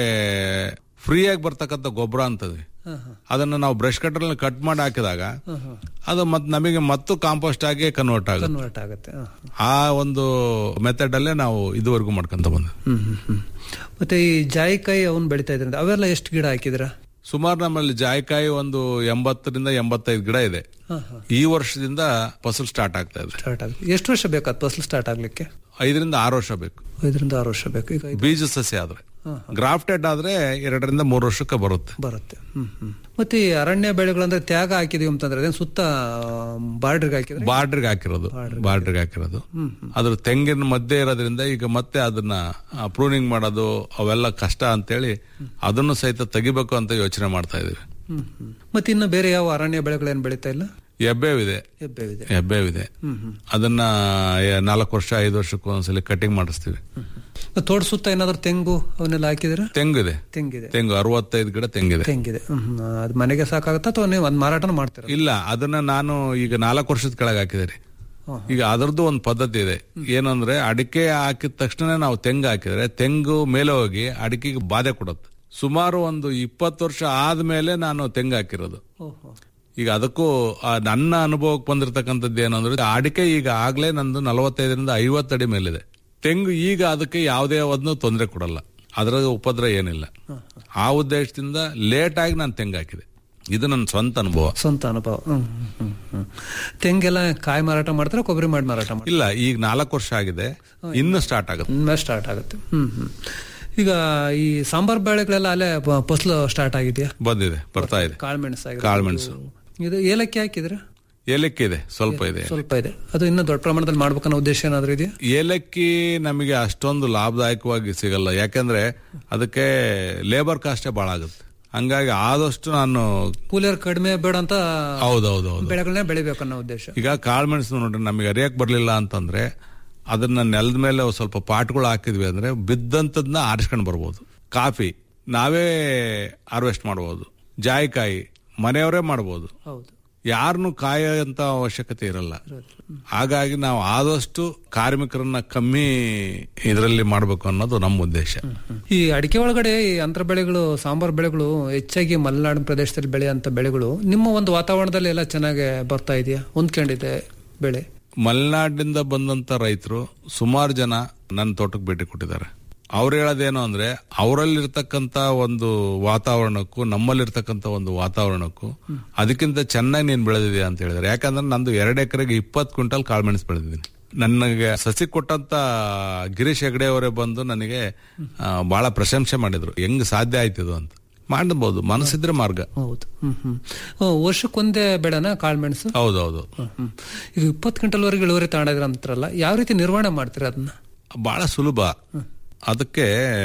ಫ್ರೀಯಾಗಿ ಬರ್ತಕ್ಕಂಥ ಗೊಬ್ಬರ ಅಂತದೆ ಅದನ್ನ ನಾವು ಬ್ರಷ್ ಕಟ್ಟರ್ ಕಟ್ ಮಾಡಿ ಹಾಕಿದಾಗ ಅದು ಮತ್ ನಮಗೆ ಮತ್ತು ಕಾಂಪೋಸ್ಟ್ ಆಗಿ ಕನ್ವರ್ಟ್ ಆಗುತ್ತೆ ಕನ್ವರ್ಟ್ ಆಗುತ್ತೆ ಹಾ, ಹಾ. ಆ ಒಂದು ಮೆಥಡ್ ಅಲ್ಲೇ ನಾವು ಇದುವರೆಗೂ ಮಾಡ್ಕೊಂತ ಬಂದ್ವಿ ಹ್ಮ್, ಹ್ಮ್, ಹ್ಮ್. ಮತ್ತೆ ಈ ಜಾಯಿಕಾಯಿ ಅವನ್ ಬೆಳಿತಾ ಇದ್ರಿಂದ ಅವೆಲ್ಲ ಎಷ್ಟು ಗಿಡ ಹಾಕಿದ್ರ ಸುಮಾರು ನಮ್ಮಲ್ಲಿ ಜಾಯಿಕಾಯಿ ಒಂದು ಎಂಬತ್ತರಿಂದ ಎಂಬತ್ತೈದು ಗಿಡ ಇದೆ ಈ ವರ್ಷದಿಂದ ಫಸಲು ಸ್ಟಾರ್ಟ್ ಆಗ್ತಾ ಇದೆ ಸ್ಟಾರ್ಟ್ ಆಗುತ್ತೆ ಎಷ್ಟು ವರ್ಷ ಬೇಕಾದ್ ಫಸಲು ಸ್ಟಾರ್ಟ್ ಆಗ್ಲಿಕ್ಕೆ ಐದರಿಂದ ಆರು ವರ್ಷ ಬೇಕು ಐದರಿಂದ ಆರು ವರ್ಷ ಬೇಕು ಈಗ ಐದು ಬೀಜ ಸಸ್ಯ ಆದ್ರೆ ಗ್ರಾಫ್ಟೆಡ್ ಆದ್ರೆ ಎರಡರಿಂದ ಮೂರು ವರ್ಷಕ್ಕೆ ಬರುತ್ತೆ ಬರುತ್ತೆ ಹ್ಮ್ ಹ್ಮ್ ಮತ್ತೆ ಈ ಅರಣ್ಯ ಬೆಳೆಗಳಂದ್ರೆ ತ್ಯಾಗ ಹಾಕಿದೀವಿ ಅಂತಂದ್ರೆ ಅದೇನ್ ಸುತ್ತ ಬಾರ್ಡರ್ಗೆ ಹಾಕಿದ್ರೆ ಬಾರ್ಡ್ರಿಗೆ ಹಾಕಿರೋದು ಬಾರ್ಡ್ರಿಗೆ ಹಾಕಿರೋದು ಅದ್ರ ತೆಂಗಿನ ಮಧ್ಯೆ ಇರೋದ್ರಿಂದ ಈಗ ಮತ್ತೆ ಅದನ್ನ ಪ್ರೂನಿಂಗ್ ಮಾಡೋದು ಅವೆಲ್ಲ ಕಷ್ಟ ಅಂತೇಳಿ ಅದನ್ನು ಸಹಿತ ತೆಗಿಬೇಕು ಅಂತ ಯೋಚನೆ ಮಾಡ್ತಾ ಇದೀವಿ ಹ್ಮ್ ಹ್ಮ್ ಮತ್ತೆ ಇನ್ನು ಬೇರೆ ಯಾವ ಅರಣ್ಯ ಬೆಳೆಗಳೇನ್ ಬೆಳೀತಾ ಇಲ್ಲ ಎಬ್ಬೇವಿದೆ ಹೆಬ್ಬೇವಿದೆ ಹೆಬ್ಬೇವಿದೆ ಅದನ್ನ ಎ- ನಾಲ್ಕು ವರ್ಷ ಐದು ವರ್ಷಕ್ಕೆ ಒಂದ್ಸಲಿ ಕಟಿಂಗ್ ಮಾಡಿಸ್ತೀವಿ ಮತ್ತೆ ತೋಟ ಸುತ್ತ ಏನಾದ್ರು ತೆಂಗು ಅವನ್ನೆಲ್ಲ ಹಾಕಿದಿರ ತೆಂಗಿದೆ ತೆಂಗಿದೆ ತೆಂಗು ಅರವತ್ತೈದು ಗಿಡ ತೆಂಗಿದೆ ತೆಂಗಿದೆ ಹ್ಮ್ ಹ್ಮ್. ಅದ್ ಮನೆಗೆ ಸಾಕಾಗುತ್ತಾ ಅಥವಾ ನೀವು ಒಂದ್ ಮಾರಾಟನ ಮಾಡ್ತೀರ ಇಲ್ಲ ಅದನ್ನ ನಾನು ಈಗ ನಾಲ್ಕು ವರ್ಷದ ಕೆಳಗೆ ಹಾಕಿದೆ ಈಗ ಅದರದ್ದು ಒಂದು ಪದ್ಧತಿ ಇದೆ ಏನಂದ್ರೆ ಅಡಿಕೆ ಹಾಕಿದ ತಕ್ಷಣ ನಾವು ತೆಂಗು ಹಾಕಿದ್ರೆ ತೆಂಗು ಮೇಲೆ ಹೋಗಿ ಅಡಿಕೆಗೆ ಬಾಧೆ ಕೊಡುತ್ತೆ ಸುಮಾರು ಒಂದು ಇಪ್ಪತ್ತು ವರ್ಷ ಆದ್ಮೇಲೆ ನಾನು ತೆಂಗು ಹಾಕಿರೋದು ಓಹೋ ಈಗ ಅದಕ್ಕೂ ಆ ನನ್ನ ಅನುಭವಕ್ಕೆ ಬಂದಿರತಕ್ಕಂಥದ್ದು ಏನಂದ್ರೆ ಅಡಿಕೆ ಈಗ ಆಗ್ಲೇ ನಂದು ನಲವತ್ತೈದರಿಂದ ಐವತ್ತು ಅಡಿ ಮೇಲಿದೆ ತೆಂಗು ಈಗ ಅದಕ್ಕೆ ಯಾವುದೇ ಒಂದು ತೊಂದರೆ ಕೊಡಲ್ಲ ಅದರ ಉಪದ್ರ ಏನಿಲ್ಲ ಆ ಉದ್ದೇಶದಿಂದ ಲೇಟ್ ಆಗಿ ನಾನು ತೆಂಗು ಹಾಕಿದೆ ಇದು ನನ್ನ ಸ್ವಂತ ಅನುಭವ ಸ್ವಂತ ಅನುಭವ ಹ್ಮ್, ಹ್ಮ್, ಹ್ಮ್, ಹ್ಮ್. ತೆಂಗೆಲ್ಲ ಕಾಯಿ ಮಾರಾಟ ಮಾಡ್ತಾರೆ ಕೊಬ್ಬರಿ ಮಾಡಿ ಮಾರಾಟ ಮಾಡ್ತಾರೆ ಇಲ್ಲ ಈಗ ನಾಲ್ಕು ವರ್ಷ ಆಗಿದೆ ಇನ್ನು ಸ್ಟಾರ್ಟ್ ಆಗುತ್ತೆ ಇನ್ಮೇಲೆ ಸ್ಟಾರ್ಟ್ ಆಗುತ್ತೆ ಹ್ಮ್ ಹ್ಮ್ ಈಗ ಈ ಸಾಂಬಾರ್ ಬೆಳೆಗಳೆಲ್ಲ ಅಲ್ಲೇ ಪ- ಫಸಲು ಸ್ಟಾರ್ಟ್ ಆಗಿದೆಯಾ ಬಂದಿದೆ ಬರ್ತಾ ಇದೆ ಕಾಳುಮೆಣಸು ಆಗಿರ್ಬೋದು. ಕಾಳುಮೆಣಸು ಇದು ಏಲಕ್ಕಿ ಹಾಕಿದ್ರೆ ಏಲಕ್ಕಿ ಇದೆ ಸ್ವಲ್ಪ ಇದೆ ಸ್ವಲ್ಪ ಇದೆ ಅದು ಇನ್ನೂ ದೊಡ್ಡ ಪ್ರಮಾಣದಲ್ಲಿ ಮಾಡ್ಬೇಕನ್ನೋ ಉದ್ದೇಶ ಏನಾದ್ರು ಇದೆಯಾ ಏಲಕ್ಕಿ ನಮಗೆ ಅಷ್ಟೊಂದು ಲಾಭದಾಯಕವಾಗಿ ಸಿಗಲ್ಲ ಯಾಕಂದ್ರೆ ಅದಕ್ಕೆ ಲೇಬರ್ ಕಾಸ್ಟೇ ಬಹಳ ಆಗುತ್ತೆ ಹಂಗಾಗಿ ಆದಷ್ಟು ನಾನು ಕೂಲಿಯರ್ ಕಡಿಮೆ ಬೇಡ ಅಂತ ಹೌದೌದೌದು ಬೆಳೆಗಳನ್ನೇ ಬೆಳಿಬೇಕನ್ನೋ ಉದ್ದೇಶ ಈಗ ಕಾಳುಮೆಣಸು ನೋಡ್ರಿ ನಮಗೆ ಅರಿಯಕ್ ಬರ್ಲಿಲ್ಲ ಅಂತಂದ್ರೆ ಅದನ್ನ ನೆಲದ ಮೇಲೆ ಒಂದ್ ಸ್ವಲ್ಪ ಪಾಟ್ಗಳು ಹಾಕಿದ್ವಿ ಅಂದ್ರೆ ಬಿದ್ದಂತದ್ನ ಆರಿಸ್ಕೊಂಡು ಬರ್ಬೋದು ಕಾಫಿ ನಾವೇ ಹಾರ್ವೆಸ್ಟ್ ಮಾಡ್ಬೋದು ಜಾಯಿಕಾಯಿ ಮನೆಯವರೇ ಮಾಡ್ಬೋದು ಹೌದು ಯಾರನ್ನು ಕಾಯೋಂತ ಅವಶ್ಯಕತೆ ಇರಲ್ಲ ಹಾಗಾಗಿ ನಾವು ಆದಷ್ಟು ಕಾರ್ಮಿಕರನ್ನ ಕಮ್ಮಿ ಇದರಲ್ಲಿ ಮಾಡಬೇಕು ಅನ್ನೋದು ನಮ್ಮ ಉದ್ದೇಶ ಈ ಅಡಿಕೆ ಒಳಗಡೆ ಈ ಅಂತರ ಬೆಳೆಗಳು ಸಾಂಬಾರ್ ಬೆಳೆಗಳು ಹೆಚ್ಚಾಗಿ ಮಲೆನಾಡು ಪ್ರದೇಶದಲ್ಲಿ ಬೆಳೆಯುವಂತ ಬೆಳೆಗಳು ನಿಮ್ಮ ಒಂದು ವಾತಾವರಣದಲ್ಲಿ ಎಲ್ಲ ಚೆನ್ನಾಗಿ ಬರ್ತಾ ಇದೆಯಾ ಹೊಂದ್ಕೊಂಡಿದೆ ಬೆಳೆ ಮಲೆನಾಡಿನಿಂದ ಬಂದಂತ ರೈತರು ಸುಮಾರು ಜನ ನನ್ನ ತೋಟಕ್ಕೆ ಭೇಟಿ ಕೊಟ್ಟಿದ್ದಾರೆ ಅವ್ರು ಹೇಳೋದೇನು ಅಂದ್ರೆ ಅವರಲ್ಲಿರ್ತಕ್ಕಂತ ಒಂದು ವಾತಾವರಣಕ್ಕೂ ನಮ್ಮಲ್ಲಿರ್ತಕ್ಕಂತ ಒಂದು ವಾತಾವರಣಕ್ಕೂ ಅದಕ್ಕಿಂತ ಚೆನ್ನಾಗಿ ನೀನ್ ಬೆಳೆದಿದ್ಯಾ ಅಂತ ಹೇಳಿದ್ರೆ ಯಾಕಂದ್ರೆ ನಂದು ಎರಡು ಎಕರೆಗೆ ಇಪ್ಪತ್ತು ಕ್ವಿಂಟಲ್ ಕಾಳುಮೆಣಸು ಬೆಳೆದಿದ್ದೀನಿ ನನಗೆ ಸಸಿ ಕೊಟ್ಟಂತ ಗಿರೀಶ್ ಹೆಗಡೆ ಅವರೇ ಬಂದು ನನಗೆ ಆ, ಬಹಳ ಪ್ರಶಂಸೆ ಮಾಡಿದ್ರು ಹೆಂಗ್ ಸಾಧ್ಯ ಆಯ್ತಿದು ಅಂತ ಮಾಡಬಹುದು ಮನಸ್ಸಿದ್ರೆ ಮಾರ್ಗ ಹೌದು ಹ್ಮ್ ಹ್ಮ್ ಆ, ವರ್ಷಕ್ಕೊಂದೇ ಬೆಳೆನ ಕಾಳುಮೆಣಸು ಹೌದೌದು ಹ್ಮ್, ಹ್ಮ್. ಈಗ ಇಪ್ಪತ್ತು ಕ್ವಿಂಟಲ್ ವರೆಗೆ ಇಳುವರಿ ತಗೊಂಡಿದ್ರ ಅಂತಾರಲ್ಲ ಯಾವ ರೀತಿ ನಿರ್ವಹಣೆ ಮಾಡ್ತೀರ ಅದನ್ನ ಬಹಳ ಸುಲಭ ಅದಕ್ಕೆ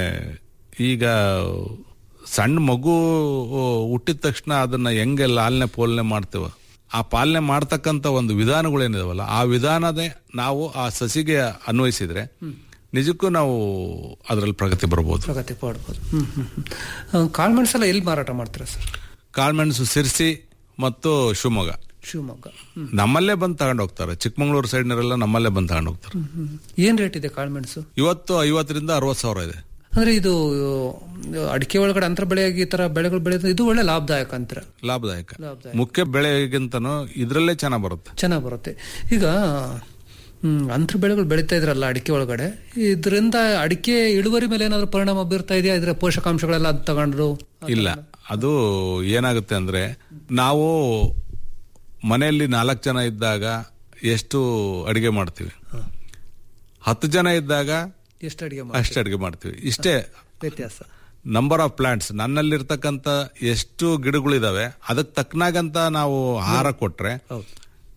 ಈಗ ಸಣ್ಣ ಮಗು ಹುಟ್ಟಿದ ತಕ್ಷಣ ಅದನ್ನ ಹೆಂಗೆ ಲಾಲನೆ ಪೋಲನೆ ಮಾಡ್ತೇವ ಆ ಪಾಲನೆ ಮಾಡ್ತಕ್ಕಂತ ಒಂದು ವಿಧಾನಗಳೇನಿದಾವಲ್ಲ ಆ ವಿಧಾನದೇ ನಾವು ಆ ಸಸಿಗೆ ಅನ್ವಯಿಸಿದ್ರೆ ನಿಜಕ್ಕೂ ನಾವು ಅದರಲ್ಲಿ ಪ್ರಗತಿ ಬರ್ಬೋದು ಪ್ರಗತಿ ಪಡ್ಬೋದು ಹ್ಮ್ ಹ್ಮ್ ಹ್ಮ್. ಆ, ಕಾಳುಮೆಣಸೆಲ್ಲ ಎಲ್ಲಿ ಮಾರಾಟ ಮಾಡ್ತೀರಾ ಸರ್ ಕಾಳುಮೆಣಸು ಸಿರ್ಸಿ ಮತ್ತು ಶಿವಮೊಗ್ಗ ಶಿವಮೊಗ್ಗ ಹ್ಮ್. ನಮ್ಮಲ್ಲೇ ಬಂದು ತಗೊಂಡು ಹೋಗ್ತಾರೆ ಚಿಕ್ಕಮಂಗ್ಳೂರು ಸೈಡ್ನವರೆಲ್ಲ ನಮ್ಮಲ್ಲೇ ಬಂದು ತಗೊಂಡು ಹೋಗ್ತಾರೆ ಹ್ಮ್, ಹ್ಮ್. ಏನ್ ರೇಟ್ ಇದೆ ಕಾಳುಮೆಣಸು ಇವತ್ತು ಐವತ್ತರಿಂದ ಅರವತ್ತು ಸಾವಿರ ಇದೆ ಅಂದ್ರೆ ಇದು ಆ, ಅಡಿಕೆ ಒಳಗಡೆ ಅಂತರ ಬೆಳೆಯಾಗಿ ಈ ತರ ಬೆಳೆಗಳು ಬೆಳೆಯೋದು ಇದು ಒಳ್ಳೆ ಲಾಭದಾಯಕ ಅಂತೀರ ಲಾಭದಾಯಕ ಲಾಭದಾಯಕ. ಮುಖ್ಯ ಬೆಳೆಗಿಂತನೂ ಇದ್ರಲ್ಲೇ ಚೆನ್ನಾಗಿ ಬರುತ್ತೆ ಚೆನ್ನಾಗಿ ಬರುತ್ತೆ ಈಗ ಹ್ಮ್ ಅಂತರ ಬೆಳೆಗಳು ಬೆಳೀತಾ ಇದ್ರಲ್ಲ ಅಡಿಕೆ ಒಳಗಡೆ ಇದರಿಂದ ಅಡಿಕೆ ಇಳುವರಿ ಮೇಲೆ ಏನಾದ್ರು ಪರಿಣಾಮ ಬೀರ್ತಾ ಇದೆಯಾ ಇದ್ರ ಪೋಷಕಾಂಶಗಳೆಲ್ಲ ಅದು ತಗೊಂಡ್ರು ಇಲ್ಲ ಅದು ಏನಾಗುತ್ತೆ ಅಂದ್ರೆ ನಾವು ಮನೆಯಲ್ಲಿ ನಾಲ್ಕು ಜನ ಇದ್ದಾಗ ಎಷ್ಟು ಅಡಿಗೆ ಮಾಡ್ತೀವಿ ಹತ್ತು ಜನ ಇದ್ದಾಗ ಎಷ್ಟು ಅಡಿಗೆ ಅಷ್ಟು ಅಡಿಗೆ ಮಾಡ್ತೀವಿ ಇಷ್ಟೇ ವ್ಯತ್ಯಾಸ ನಂಬರ್ ಆಫ್ ಪ್ಲಾಂಟ್ಸ್ ನನ್ನಲ್ಲಿರ್ತಕ್ಕಂಥ ಎಷ್ಟು ಗಿಡಗಳಿದಾವೆ ಅದಕ್ಕೆ ತಕ್ಕನಾಗಂತ ನಾವು ಆಹಾರ ಕೊಟ್ರೆ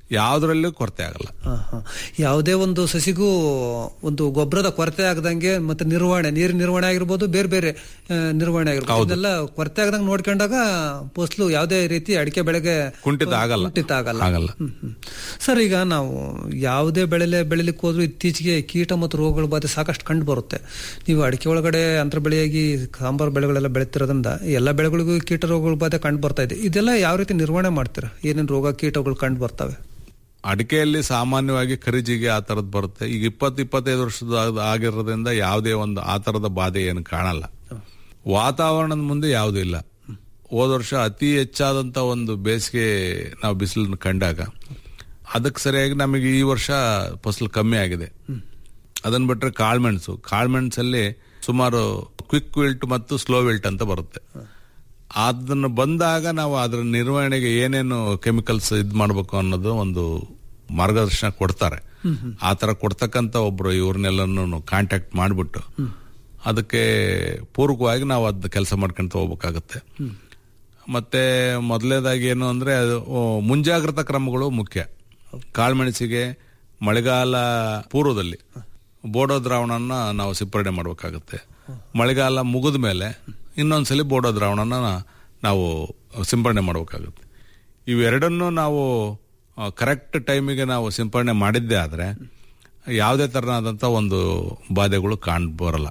ಯಾವ್ದ್ರಲ್ಲೂ ಕೊರತೆ ಆಗಲ್ಲ ಹಾ, ಹಾ. ಯಾವುದೇ ಒಂದು ಸಸಿಗೂ ಒಂದು ಗೊಬ್ಬರದ ಕೊರತೆ ಆಗದಂಗೆ ಮತ್ತೆ ನಿರ್ವಹಣೆ ನೀರು ನಿರ್ವಹಣೆ ಆಗಿರ್ಬೋದು ಬೇರೆ ಬೇರೆ ಆ, ನಿರ್ವಹಣೆ ಆಗಿರ್ಬೋದು ಇದೆಲ್ಲ ಕೊರತೆ ಆಗದಂಗೆ ನೋಡ್ಕೊಂಡಾಗ ಫಸಲು ಯಾವುದೇ ರೀತಿ ಅಡಿಕೆ ಬೆಳೆಗೆ ಕುಂಠಿತ ಆಗಲ್ಲ ಕುಂಠಿತ ಆಗಲ್ಲ ಆಗಲ್ಲ ಹ್ಮ್, ಹ್ಮ್. ಸರ್ ಈಗ ನಾವು ಯಾವುದೇ ಬೆಳೆಲೆ ಬೆಳಿಲಿಕ್ಕೆ ಹೋದ್ರೂ ಇತ್ತೀಚೆಗೆ ಕೀಟ ಮತ್ತು ರೋಗಗಳ ಬಾಧೆ ಸಾಕಷ್ಟು ಕಂಡು ಬರುತ್ತೆ ನೀವು ಅಡಿಕೆ ಒಳಗಡೆ ಅಂತರ ಬೆಳೆಯಾಗಿ ಸಾಂಬಾರ್ ಬೆಳೆಗಳೆಲ್ಲ ಬೆಳೀತಿರೋದ್ರಿಂದ ಎಲ್ಲ ಬೆಳೆಗಳಿಗೂ ಕೀಟ ರೋಗಗಳ ಬಾಧೆ ಕಂಡು ಬರ್ತಾ ಇದೆ ಇದೆಲ್ಲ ಯಾವ ರೀತಿ ನಿರ್ವಹಣೆ ಮಾಡ್ತೀರಾ ಏನೇನು ರೋಗ ಕೀಟಗಳು ಕಂಡು ಬರ್ತವೆ ಅಡಿಕೆಯಲ್ಲಿ ಸಾಮಾನ್ಯವಾಗಿ ಖರೀಜಿಗೆ ಆ ತರದ್ ಬರುತ್ತೆ ಈಗ ಇಪ್ಪತ್ತು ಇಪ್ಪತ್ತೈದು ವರ್ಷದ ಆಗ್- ಆಗಿರೋದ್ರಿಂದ ಯಾವುದೇ ಒಂದು ಆ ತರದ ಬಾಧೆ ಏನು ಕಾಣಲ್ಲ ವಾತಾವರಣದ ಮುಂದೆ ಯಾವುದೂ ಇಲ್ಲ ಹೋದ ವರ್ಷ ಅತಿ ಹೆಚ್ಚಾದಂತ ಒಂದು ಬೇಸಿಗೆ ನಾವು ಬಿಸಿಲನ್ನು ಕಂಡಾಗ ಅದಕ್ಕೆ ಸರಿಯಾಗಿ ನಮಗೆ ಈ ವರ್ಷ ಫಸಲು ಕಮ್ಮಿ ಆಗಿದೆ ಅದನ್ನ ಬಿಟ್ರೆ ಕಾಳ್ಮೆಣಸು ಕಾಳ್ಮೆಣಸಲ್ಲಿ ಸುಮಾರು ಕ್ವಿಕ್ ವಿಲ್ಟ್ ಮತ್ತು ಸ್ಲೋ ವಿಲ್ಟ್ ಅಂತ ಬರುತ್ತೆ ಅದನ್ನು ಬಂದಾಗ ನಾವು ಅದರ ನಿರ್ವಹಣೆಗೆ ಏನೇನು ಕೆಮಿಕಲ್ಸ್ ಇದ್ ಮಾಡಬೇಕು ಅನ್ನೋದು ಒಂದು ಮಾರ್ಗದರ್ಶನ ಕೊಡ್ತಾರೆ ಆ ತರ ಕೊಡ್ತಕ್ಕಂತ ಒಬ್ರು ಇವ್ರನ್ನೆಲ್ಲನೂ ಕಾಂಟ್ಯಾಕ್ಟ್ ಮಾಡಿಬಿಟ್ಟು ಅದಕ್ಕೆ ಪೂರ್ವಕವಾಗಿ ನಾವು ಅದ್ ಕೆಲಸ ಮಾಡ್ಕೊಂತ ಹೋಗ್ಬೇಕಾಗತ್ತೆ ಮತ್ತೆ ಮೊದಲನೇದಾಗಿ ಏನು ಅಂದ್ರೆ ಅದು ಓ, ಮುಂಜಾಗ್ರತಾ ಕ್ರಮಗಳು ಮುಖ್ಯ ಕಾಳ್ಮೆಣಸಿಗೆ ಮಳೆಗಾಲ ಪೂರ್ವದಲ್ಲಿ ಬೋಡೋ ದ್ರಾವಣನ ನಾವು ಸಿಂಪರಣೆ ಮಾಡಬೇಕಾಗತ್ತೆ ಮಳೆಗಾಲ ಮುಗಿದ ಮೇಲೆ ಇನ್ನೊಂದ್ಸಲಿ ಬೋಡೋ ದ್ರಾವಣನ ನಾವು ಸಿಂಪರಣೆ ಮಾಡಬೇಕಾಗುತ್ತೆ ಇವೆರಡನ್ನು ನಾವು ಕರೆಕ್ಟ್ ಟೈಮಿಗೆ ನಾವು ಸಿಂಪರಣೆ ಮಾಡಿದ್ದೇ ಆದ್ರೆ ಯಾವುದೇ ತರನಾದಂತ ಒಂದು ಬಾಧೆಗಳು ಕಾಣ್ ಬರಲ್ಲ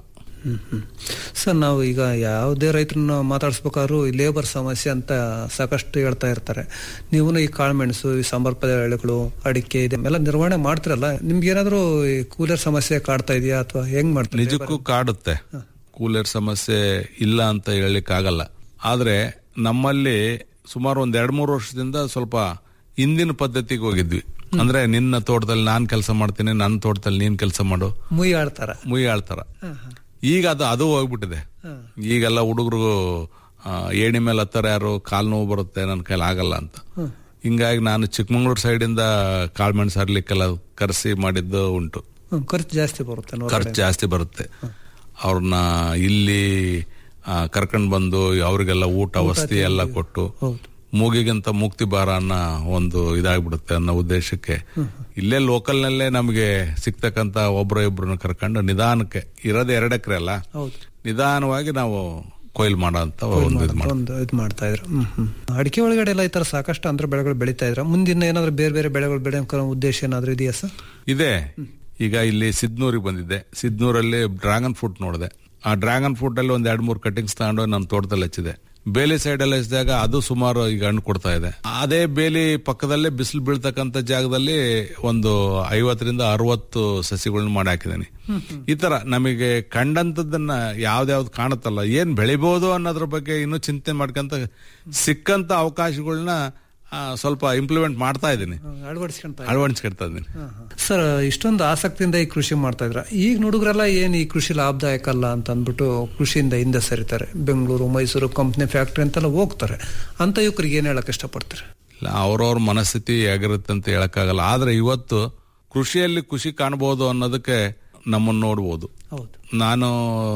ಸರ್ ನಾವು ಈಗ ಯಾವುದೇ ರೈತರನ್ನ ಮಾತಾಡಿಸ್ಬೇಕಾದ್ರೂ ಈ ಲೇಬರ್ ಸಮಸ್ಯೆ ಅಂತ ಸಾಕಷ್ಟು ಹೇಳ್ತಾ ಇರ್ತಾರೆ ನೀವು ಈ ಕಾಳುಮೆಣಸು ಈ ಸಾಂಬಾರ್ ಪದಾರ್ಥಗಳು ಅಡಿಕೆ ಇದೆಲ್ಲ ನಿರ್ವಹಣೆ ಮಾಡ್ತಿರಲ್ಲ ನಿಮ್ಗೆ ಏನಾದ್ರು ಈ ಕೂಲರ್ ಸಮಸ್ಯೆ ಕಾಡ್ತಾ ಇದೆಯಾ ಅಥವಾ ಹೆಂಗ್ ಮಾಡ್ತೀರಿ ನಿಜಕ್ಕೂ ಕಾಡುತ್ತೆ ಕೂಲರ್ ಸಮಸ್ಯೆ ಇಲ್ಲ ಅಂತ ಹೇಳಲಿಕ್ಕಾಗಲ್ಲ ಆದ್ರೆ ನಮ್ಮಲ್ಲಿ ಸುಮಾರು ಒಂದ್ ಎರಡ್ ಮೂರು ವರ್ಷದಿಂದ ಸ್ವಲ್ಪ ಹಿಂದಿನ ಪದ್ಧತಿಗೆ ಹೋಗಿದ್ವಿ ಅಂದ್ರೆ ನಿನ್ನ ತೋಟದಲ್ಲಿ ನಾನ್ ಕೆಲಸ ಮಾಡ್ತೀನಿ ನನ್ನ ತೋಟದಲ್ಲಿ ನೀನ್ ಕೆಲಸ ಮಾಡು ಮುಯ್ ಆಡ್ತಾರ ಮುಯಿ ಆಳ್ತಾರ ಈಗ ಅದು ಅದು ಹೋಗ್ಬಿಟ್ಟಿದೆ ಈಗೆಲ್ಲ ಹುಡುಗರು ಏಣಿ ಮೇಲೆ ಹತ್ತಾರೆ ಯಾರು ಕಾಲ್ ನೋವು ಬರುತ್ತೆ ನನ್ನ ಕೈಲಿ ಆಗಲ್ಲ ಅಂತ ಹಿಂಗಾಗಿ ನಾನು ಚಿಕ್ಕಮಂಗ್ಳೂರ್ ಸೈಡಿಂದ ಕಾಳ್ಮೆಣಸು ಹರ್ಲಿಕ್ಕೆಲ್ಲ ಕರೆಸಿ ಮಾಡಿದ್ದು ಉಂಟು ಹ್ಮ್, ಖರ್ಚು ಜಾಸ್ತಿ ಬರುತ್ತೆ ನೋಡಿ. ಖರ್ಚು ಜಾಸ್ತಿ ಬರುತ್ತೆ ಅವ್ರನ್ನ ಇಲ್ಲಿ ಕರ್ಕೊಂಡ್ ಬಂದು ಅವ್ರಿಗೆಲ್ಲ ಊಟ ವಸತಿ ಎಲ್ಲ ಕೊಟ್ಟು ಮೂಗಿಗಿಂತ ಮುಕ್ತಿ ಬಾರ ಅನ್ನೋ ಒಂದು ಇದಾಗ್ಬಿಡುತ್ತೆ ಅನ್ನೋ ಉದ್ದೇಶಕ್ಕೆ ಇಲ್ಲೇ ಲೋಕಲ್ ನಲ್ಲೇ ನಮಗೆ ಸಿಗ್ತಕ್ಕಂತ ಒಬ್ರು ಇಬ್ರನ್ನ ಕರ್ಕೊಂಡು ನಿಧಾನಕ್ಕೆ ಇರೋದು ಎರಡು ಎಕರೆ ಅಲ್ಲ ಹೌದು ನಿಧಾನವಾಗಿ ನಾವು ಕೊಯ್ಲು ಮಾಡೋ ಅಂತ ಒಂದು ಇದು ಮಾಡಿ ಒಂದು ಇದು ಮಾಡ್ತಾ ಇದ್ರು ಹ್ಮ್ ಹ್ಮ್ ಅಡಿಕೆ ಒಳಗಡೆ ಎಲ್ಲ ಈ ತರ ಸಾಕಷ್ಟು ಅಂತರ ಬೆಳೆಗಳು ಬೆಳೀತಾ ಇದ್ರ ಮುಂದಿನ ಏನಾದ್ರು ಬೇರೆ ಬೇರೆ ಬೆಳೆಗಳು ಬೆಳೆಯೋ ಉದ್ದೇಶ ಏನಾದ್ರು ಇದೆಯಾ ಸರ್ ಇದೆ ಈಗ ಇಲ್ಲಿ ಸಿದ್ನೂರಿಗೆ ಬಂದಿದ್ದೆ ಸಿದ್ನೂರಲ್ಲಿ ಡ್ರ್ಯಾಗನ್ ಫ್ರೂಟ್ ನೋಡಿದೆ ಆ ಡ್ರ್ಯಾಗನ್ ಫ್ರೂಟ್ ಅಲ್ಲಿ ಒಂದ್ ಎರಡ್ ಮೂರು ಕಟಿಂಗ್ಸ್ ತಗೊಂಡು ನನ್ನ ತೋಟದಲ್ಲಿ ಹಚ್ಚಿದೆ ಬೇಲಿ ಸೈಡ್ ಅಲ್ಲಿ ಹಚ್ಚಿದಾಗ ಅದು ಸುಮಾರು ಈಗ ಹಣ್ಣು ಕೊಡ್ತಾ ಇದೆ ಅದೇ ಬೇಲಿ ಪಕ್ಕದಲ್ಲೇ ಬಿಸಿಲು ಬೀಳ್ತಕ್ಕಂತ ಜಾಗದಲ್ಲಿ ಒಂದು ಐವತ್ತರಿಂದ ಅರವತ್ತು ಸಸಿಗಳನ್ನ ಮಾಡಿ ಹಾಕಿದ್ದೀನಿ ಈ ತರ ನಮಗೆ ಕಂಡಂತದನ್ನ ಯಾವ್ದಾವ್ದು ಕಾಣುತ್ತಲ್ಲ ಏನ್ ಬೆಳಿಬಹುದು ಅನ್ನೋದ್ರ ಬಗ್ಗೆ ಇನ್ನೂ ಚಿಂತೆ ಮಾಡ್ಕೊಂತ ಸಿಕ್ಕಂತ ಅವಕಾಶಗಳನ್ನ ಆ, ಸ್ವಲ್ಪ ಇಂಪ್ಲಿಮೆಂಟ್ ಮಾಡ್ತಾ ಇದ್ದೀನಿ ಅಳವಡಿಸ್ಕೊಂತ ಅಳವಡಿಸ್ಕೊಳ್ತಾ ಇದ್ದೀನಿ ಸರ್ ಇಷ್ಟೊಂದು ಆಸಕ್ತಿಯಿಂದ ಈ ಕೃಷಿ ಮಾಡ್ತಾ ಇದ್ರ ಈಗ ಹುಡುಗರೆಲ್ಲ ಏನ್ ಈ ಕೃಷಿ ಲಾಭದಾಯಕ ಅಲ್ಲ ಅಂತ ಅಂದ್ಬಿಟ್ಟು ಕೃಷಿಯಿಂದ ಹಿಂದೆ ಸರಿತಾರೆ ಬೆಂಗಳೂರು ಮೈಸೂರು ಕಂಪ್ನಿ ಫ್ಯಾಕ್ಟ್ರಿ ಅಂತೆಲ್ಲ ಹೋಗ್ತಾರೆ ಅಂತ ಯುವಕರಿಗೆ ಏನ್ ಹೇಳಕ್ ಇಷ್ಟಪಡ್ತಾರೆ ಇಲ್ಲ ಅವ್ರವ್ರ ಮನಸ್ಥಿತಿ ಹೇಗಿರುತ್ತೆ ಅಂತ ಹೇಳಕ್ಕಾಗಲ್ಲ ಆದ್ರೆ ಇವತ್ತು ಕೃಷಿಯಲ್ಲಿ ಖುಷಿ ಕಾಣಬಹುದು ಅನ್ನೋದಕ್ಕೆ ನಮ್ಮನ್ನು ನೋಡ್ಬೋದು ಹೌದು ನಾನು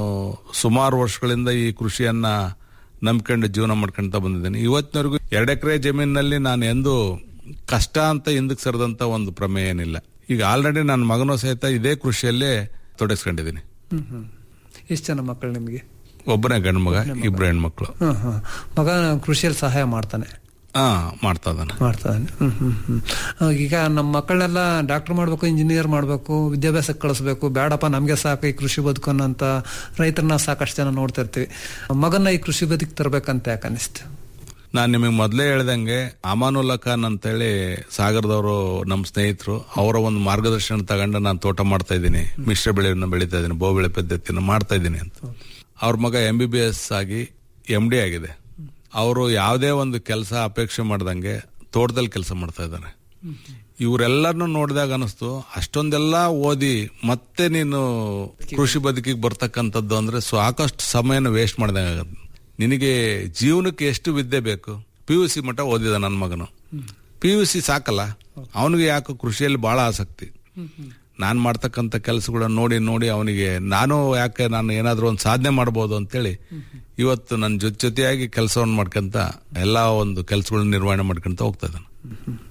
ಸುಮಾರು ವರ್ಷಗಳಿಂದ ಈ ಕೃಷಿಯನ್ನ ನಂಬ್ಕೊಂಡು ಜೀವನ ಮಾಡ್ಕೊಂತ ಬಂದಿದ್ದೇನೆ ಇವತ್ತಿನವರೆಗೂ ಎರಡು ಎಕರೆ ಜಮೀನಿನಲ್ಲಿ ನಾನು ಎಂದು ಕಷ್ಟ ಅಂತ ಹಿಂದಕ್ಕೆ ಸರಿದಂತ ಒಂದು ಪ್ರಮೇಯ ಏನಿಲ್ಲ ಈಗ ಆಲ್ರೆಡಿ ನನ್ನ ಮಗನೂ ಸಹಿತ ಇದೇ ಕೃಷಿಯಲ್ಲೇ ತೊಡಗಿಸ್ಕೊಂಡಿದ್ದೀನಿ ಹ್ಮ್ ಹ್ಮ್ ಎಷ್ಟು ಜನ ಮಕ್ಕಳು ನಿಮ್ಗೆ ಒಬ್ಬನೇ ಗಂಡು ಮಗ ಇಬ್ರು ಹೆಣ್ಮಕ್ಳು ಹ್ಮ್ ಹ್ಮ್ ಮಗ ಕೃಷಿಯಲ್ಲಿ ಸಹಾಯ ಮಾಡ್ತಾನೆ ಹಾ ಮಾಡ್ತಾ ಇದ್ದಾನೆ ಮಾಡ್ತಾನೆ ಹ್ಮ್ ಹ್ಮ್ ಹ್ಮ್ ಆ, ಈಗ ನಮ್ಮ ಮಕ್ಕಳನ್ನೆಲ್ಲ ಡಾಕ್ಟರ್ ಮಾಡ್ಬೇಕು ಇಂಜಿನಿಯರ್ ಮಾಡ್ಬೇಕು ವಿದ್ಯಾಭ್ಯಾಸಕ್ಕೆ ಕಳಿಸ್ಬೇಕು ಬೇಡಪ್ಪ ನಮ್ಗೆ ಸಾಕು ಈ ಕೃಷಿ ಬದುಕನ್ನು ಅಂತ ರೈತರನ್ನ ಸಾಕಷ್ಟು ಜನ ನೋಡ್ತಾ ಇರ್ತೀವಿ ಮಗನ್ನ ಈ ಕೃಷಿ ಬದುಕು ತರಬೇಕಂತ ಯಾಕೆ ಅನಿಸ್ತು ನಾನು ನಿಮಗೆ ಮೊದಲೇ ಹೇಳ್ದಂಗೆ ಅಮಾನುಲ್ಲಾ ಖಾನ್ ಅಂತೇಳಿ ಸಾಗರದವರು ನಮ್ಮ ಸ್ನೇಹಿತರು ಅವರ ಒಂದು ಮಾರ್ಗದರ್ಶನ ತಗೊಂಡು ನಾನು ತೋಟ ಮಾಡ್ತಾ ಇದ್ದೀನಿ ಮಿಶ್ರ ಬೆಳೆಯನ್ನು ಬೆಳೀತಾ ಇದ್ದೀನಿ ಬಹು ಬೆಳೆ ಪದ್ಧತಿಯನ್ನು ಮಾಡ್ತಾ ಇದ್ದೀನಿ ಅಂತ ಅವ್ರ ಮಗ ಎಂ ಬಿ ಬಿ ಎಸ್ ಆಗಿ ಎಂ ಡಿ ಆಗಿದೆ ಅವರು ಯಾವುದೇ ಒಂದು ಕೆಲಸ ಅಪೇಕ್ಷೆ ಮಾಡ್ದಂಗೆ ತೋಟದಲ್ಲಿ ಕೆಲಸ ಮಾಡ್ತಾ ಇದ್ದಾರೆ ಇವರೆಲ್ಲರನ್ನು ನೋಡಿದಾಗ ಅನಿಸ್ತು ಅಷ್ಟೊಂದೆಲ್ಲ ಓದಿ ಮತ್ತೆ ನೀನು ಕೃಷಿ ಬದುಕಿಗೆ ಬರ್ತಕ್ಕಂಥದ್ದು ಅಂದ್ರೆ ಸಾಕಷ್ಟು ಸಮಯನ ವೇಸ್ಟ್ ಮಾಡ್ದಂಗೆ ಆಗತ್ತೆ ನಿನಗೆ ಜೀವನಕ್ಕೆ ಎಷ್ಟು ವಿದ್ಯೆ ಬೇಕು ಪಿ ಯು ಸಿ ಮಟ್ಟ ಓದಿದ ನನ್ನ ಮಗನು ಪಿ ಯು ಸಿ ಸಾಕಲ್ಲ ಅವನಿಗೆ ಯಾಕೆ ಕೃಷಿಯಲ್ಲಿ ಬಹಳ ಆಸಕ್ತಿ ನಾನು ಮಾಡ್ತಕ್ಕಂಥ ಕೆಲಸಗಳನ್ನ ನೋಡಿ ನೋಡಿ ಅವನಿಗೆ ನಾನು ಯಾಕೆ ನಾನು ಏನಾದರೂ ಒಂದು ಸಾಧನೆ ಮಾಡ್ಬೋದು ಅಂತೇಳಿ ಇವತ್ತು ನನ್ನ ಜೊತೆ ಜೊತೆಯಾಗಿ ಕೆಲಸವನ್ನು ಮಾಡ್ಕೊಂತ ಎಲ್ಲಾ ಒಂದು ಕೆಲಸಗಳನ್ನ ನಿರ್ವಹಣೆ ಮಾಡ್ಕೊಂತ ಹೋಗ್ತಾ ಇದ್ದಾನೆ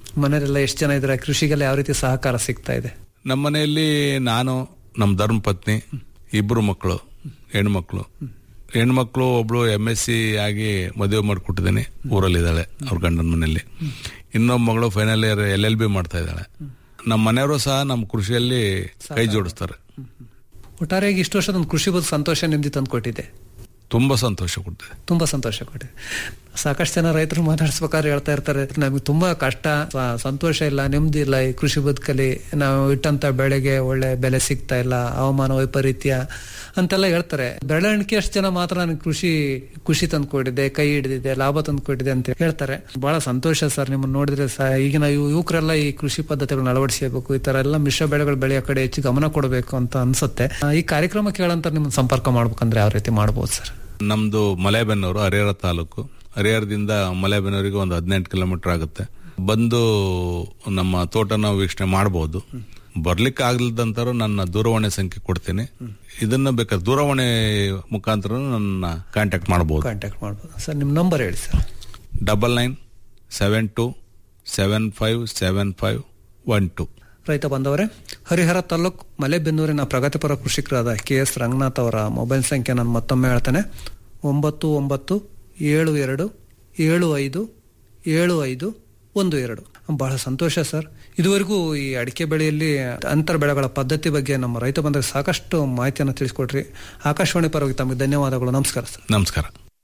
ಮನೆಯಲ್ಲೆಲ್ಲ ಎಷ್ಟು ಜನ ಇದ್ದಾರೆ ಕೃಷಿಗೆಲ್ಲ ಯಾವ ರೀತಿ ಸಹಕಾರ ಸಿಗ್ತಾ ಇದೆ ನಮ್ಮ ಮನೆಯಲ್ಲಿ ನಾನು ನಮ್ಮ ಧರ್ಮ ಪತ್ನಿ ಇಬ್ರು ಮಕ್ಕಳು ಹೆಣ್ಮಕ್ಳು ಹೆಣ್ಮಕ್ಳು ಒಬ್ಳು ಎಂ ಎಸ್ ಸಿ ಆಗಿ ಮದುವೆ ಮಾಡಿಕೊಟ್ಟಿದ್ದೀನಿ ಊರಲ್ಲಿದ್ದಾಳೆ ಅವ್ರ ಗಂಡನ ಮನೆಯಲ್ಲಿ ಇನ್ನೊಬ್ಬ ಮಗಳು final year L L B ಮಾಡ್ತಾ ಇದ್ದಾಳೆ ನಮ್ಮ ಮನೆಯವರು ಸಹ ನಮ್ಮ ಕೃಷಿಯಲ್ಲಿ ಕೈ ಜೋಡಿಸ್ತಾರೆ ಒಟ್ಟಾರೆಯಾಗಿ ಇಷ್ಟು ವರ್ಷದ ಒಂದು ಕೃಷಿ ಬದುಕು ಸಂತೋಷ ನೆಮ್ಮದಿ ತಂದು ಕೊಟ್ಟಿದೆ ತುಂಬಾ ಸಂತೋಷ ಕೊಡ್ತಿದೆ ತುಂಬಾ ಸಂತೋಷ ಕೊಟ್ಟಿದೆ ಸಾಕಷ್ಟು ಜನ ರೈತರು ಮಾತಾಡ್ಸ್ಬೇಕಾದ್ರೆ ಹೇಳ್ತಾ ಇರ್ತಾರೆ ನಮಗೆ ತುಂಬಾ ಕಷ್ಟ ಸ- ಸಂತೋಷ ಇಲ್ಲ ನೆಮ್ಮದಿ ಇಲ್ಲ ಈ ಕೃಷಿ ಬದುಕಲ್ಲಿ ನಾವು ಇಟ್ಟಂತ ಬೆಳೆಗೆ ಒಳ್ಳೆ ಬೆಲೆ ಸಿಗ್ತಾ ಇಲ್ಲ ಹವಾಮಾನ ವೈಪರೀತ್ಯ ಅಂತೆಲ್ಲ ಹೇಳ್ತಾರೆ ಬೆಳವಣಿಗೆ ಅಷ್ಟು ಜನ ಮಾತ್ರ ನನಗೆ ಕೃಷಿ ಖುಷಿ ತಂದ್ಕೊಟ್ಟಿದೆ ಕೈ ಹಿಡಿದಿದೆ ಲಾಭ ತಂದ್ಕೊಟ್ಟಿದೆ ಅಂತ ಹೇಳ್ತಾರೆ ಬಹಳ ಸಂತೋಷ ಸರ್ ನಿಮ್ಮನ್ನ ನೋಡಿದ್ರೆ ಸಹ ಈಗಿನ ಯು- ಯುವಕರೆಲ್ಲ ಈ ಕೃಷಿ ಪದ್ಧತಿಗಳನ್ನ ಅಳವಡಿಸಬೇಕು ಈ ತರ ಎಲ್ಲ ಮಿಶ್ರ ಬೆಳೆಗಳು ಬೆಳೆಯೋ ಕಡೆ ಹೆಚ್ಚು ಗಮನ ಕೊಡಬೇಕು ಅಂತ ಅನ್ಸುತ್ತೆ ಆ, ಈ ಕಾರ್ಯಕ್ರಮ ಕೇಳಂತ ನಿಮ್ಮನ್ನ ಸಂಪರ್ಕ ಮಾಡ್ಬೇಕಂದ್ರೆ ಯಾವ ರೀತಿ ಮಾಡ್ಬೋದು ಸರ್ ನಮ್ದು ಮಲೆಬೆನ್ನೂರು ಹರಿಹರ ತಾಲೂಕು ಹರಿಹರದಿಂದ ಮಲೆಬೆನ್ನೂರಿಗೆ ಒಂದು ಹದಿನೆಂಟು ಕಿಲೋಮೀಟರ್ ಆಗುತ್ತೆ ಬಂದು ನಮ್ಮ ತೋಟನ ವೀಕ್ಷಣೆ ಮಾಡಬಹುದು ಬರ್ಲಿಕ್ಕೆ ಆಗ್ಲಿಲ್ದಂತಾರು ನನ್ನ ದೂರವಾಣಿ ಸಂಖ್ಯೆ ಕೊಡ್ತೀನಿ ಇದನ್ನ ಬೇಕಾದ್ರೆ ದೂರವಾಣಿ ಮುಖಾಂತರ ನನ್ನ ಕಾಂಟ್ಯಾಕ್ಟ್ ಮಾಡಬಹುದು ಕಾಂಟ್ಯಾಕ್ಟ್ ಮಾಡ್ಬೋದು ಸರ್ ನಿಮ್ಮ ನಂಬರ್ ಹೇಳಿ sir double nine seven two seven five seven five one two ರೈತ ಬಂದವರೇ ಹರಿಹರ ತಾಲೂಕ್ ಮಲೆಬೆನ್ನೂರಿನ ಪ್ರಗತಿಪರ ಕೃಷಿಕರಾದ ಕೆ ಎಸ್ ರಂಗನಾಥ್ ಅವರ ಮೊಬೈಲ್ ಸಂಖ್ಯೆ ನಾನು ಮತ್ತೊಮ್ಮೆ ಹೇಳ್ತೇನೆ ಒಂಬತ್ತು ಒಂಬತ್ತು ಏಳು ಎರಡು ಏಳು ಐದು ಏಳು ಐದು ಒಂದು ಎರಡು ಬಹಳ ಸಂತೋಷ ಸರ್ ಇದುವರೆಗೂ ಈ ಅಡಿಕೆ ಬೆಳೆಯಲ್ಲಿ ಅಂತರ ಬೆಳೆಗಳ ಪದ್ಧತಿ ಬಗ್ಗೆ ನಮ್ಮ ರೈತ ಬಂದಾಗ ಸಾಕಷ್ಟು ಮಾಹಿತಿಯನ್ನು ತಿಳಿಸ್ಕೊಟ್ರಿ ಆಕಾಶವಾಣಿ ಪರವಾಗಿ ತಮಗೆ ಧನ್ಯವಾದಗಳು ನಮಸ್ಕಾರ ಸರ್ ನಮಸ್ಕಾರ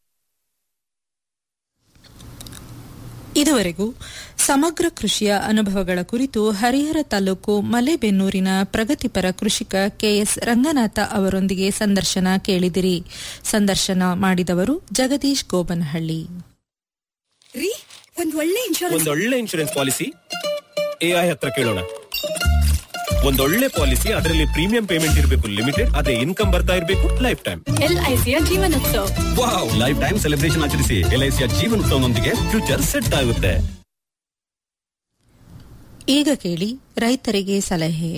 ಇದುವರೆಗೂ ಸಮಗ್ರ ಕೃಷಿಯ ಅನುಭವಗಳ ಕುರಿತು ಹರಿಹರ ತಾಲೂಕು ಮಲೆಬೆನ್ನೂರಿನ ಪ್ರಗತಿಪರ ಕೃಷಿಕ ಕೆಎಸ್ ರಂಗನಾಥ ಅವರೊಂದಿಗೆ ಸಂದರ್ಶನ ಕೇಳಿದಿರಿ ಸಂದರ್ಶನ ಮಾಡಿದವರು ಜಗದೀಶ್ ಗೋಬನಹಳ್ಳಿ ರೀ ಒಂದ್ ಒಳ್ಳೆ ಇನ್ಶೂರೆನ್ಸ್ ಒಂದೊಳ್ಳೆ ಇನ್ಶೂರೆನ್ಸ್ ಪಾಲಿಸಿ ಎಐ ಹತ್ರ ಕೇಳೋಣ ಒಂದೊಳ್ಳೆ ಪಾಲಿಸಿ ಅದರಲ್ಲಿ ಪ್ರೀಮಿಯಂ ಪೇಮೆಂಟ್ ಇರಬೇಕು ಲಿಮಿಟೆಡ್ ಅದೇ ಇನ್ಕಮ್ ಬರ್ತಾ ಇರಬೇಕು ಲೈಫ್ ಟೈಮ್ ಎಲ್ಐಸಿಯ ಜೀವನೋತ್ಸವ ವಾವ್ ಲೈಫ್ ಟೈಮ್ ಸೆಲೆಬ್ರೇಷನ್ ಆಚರಿಸಿ ಎಲ್ಐಸಿಯ ಜೀವನೋತ್ಸವನೊಂದಿಗೆ ಫ್ಯೂಚರ್ ಸೆಟ್ ಆಗುತ್ತೆ ಈಗ ಕೇಳಿ ರೈತರಿಗೆ ಸಲಹೆ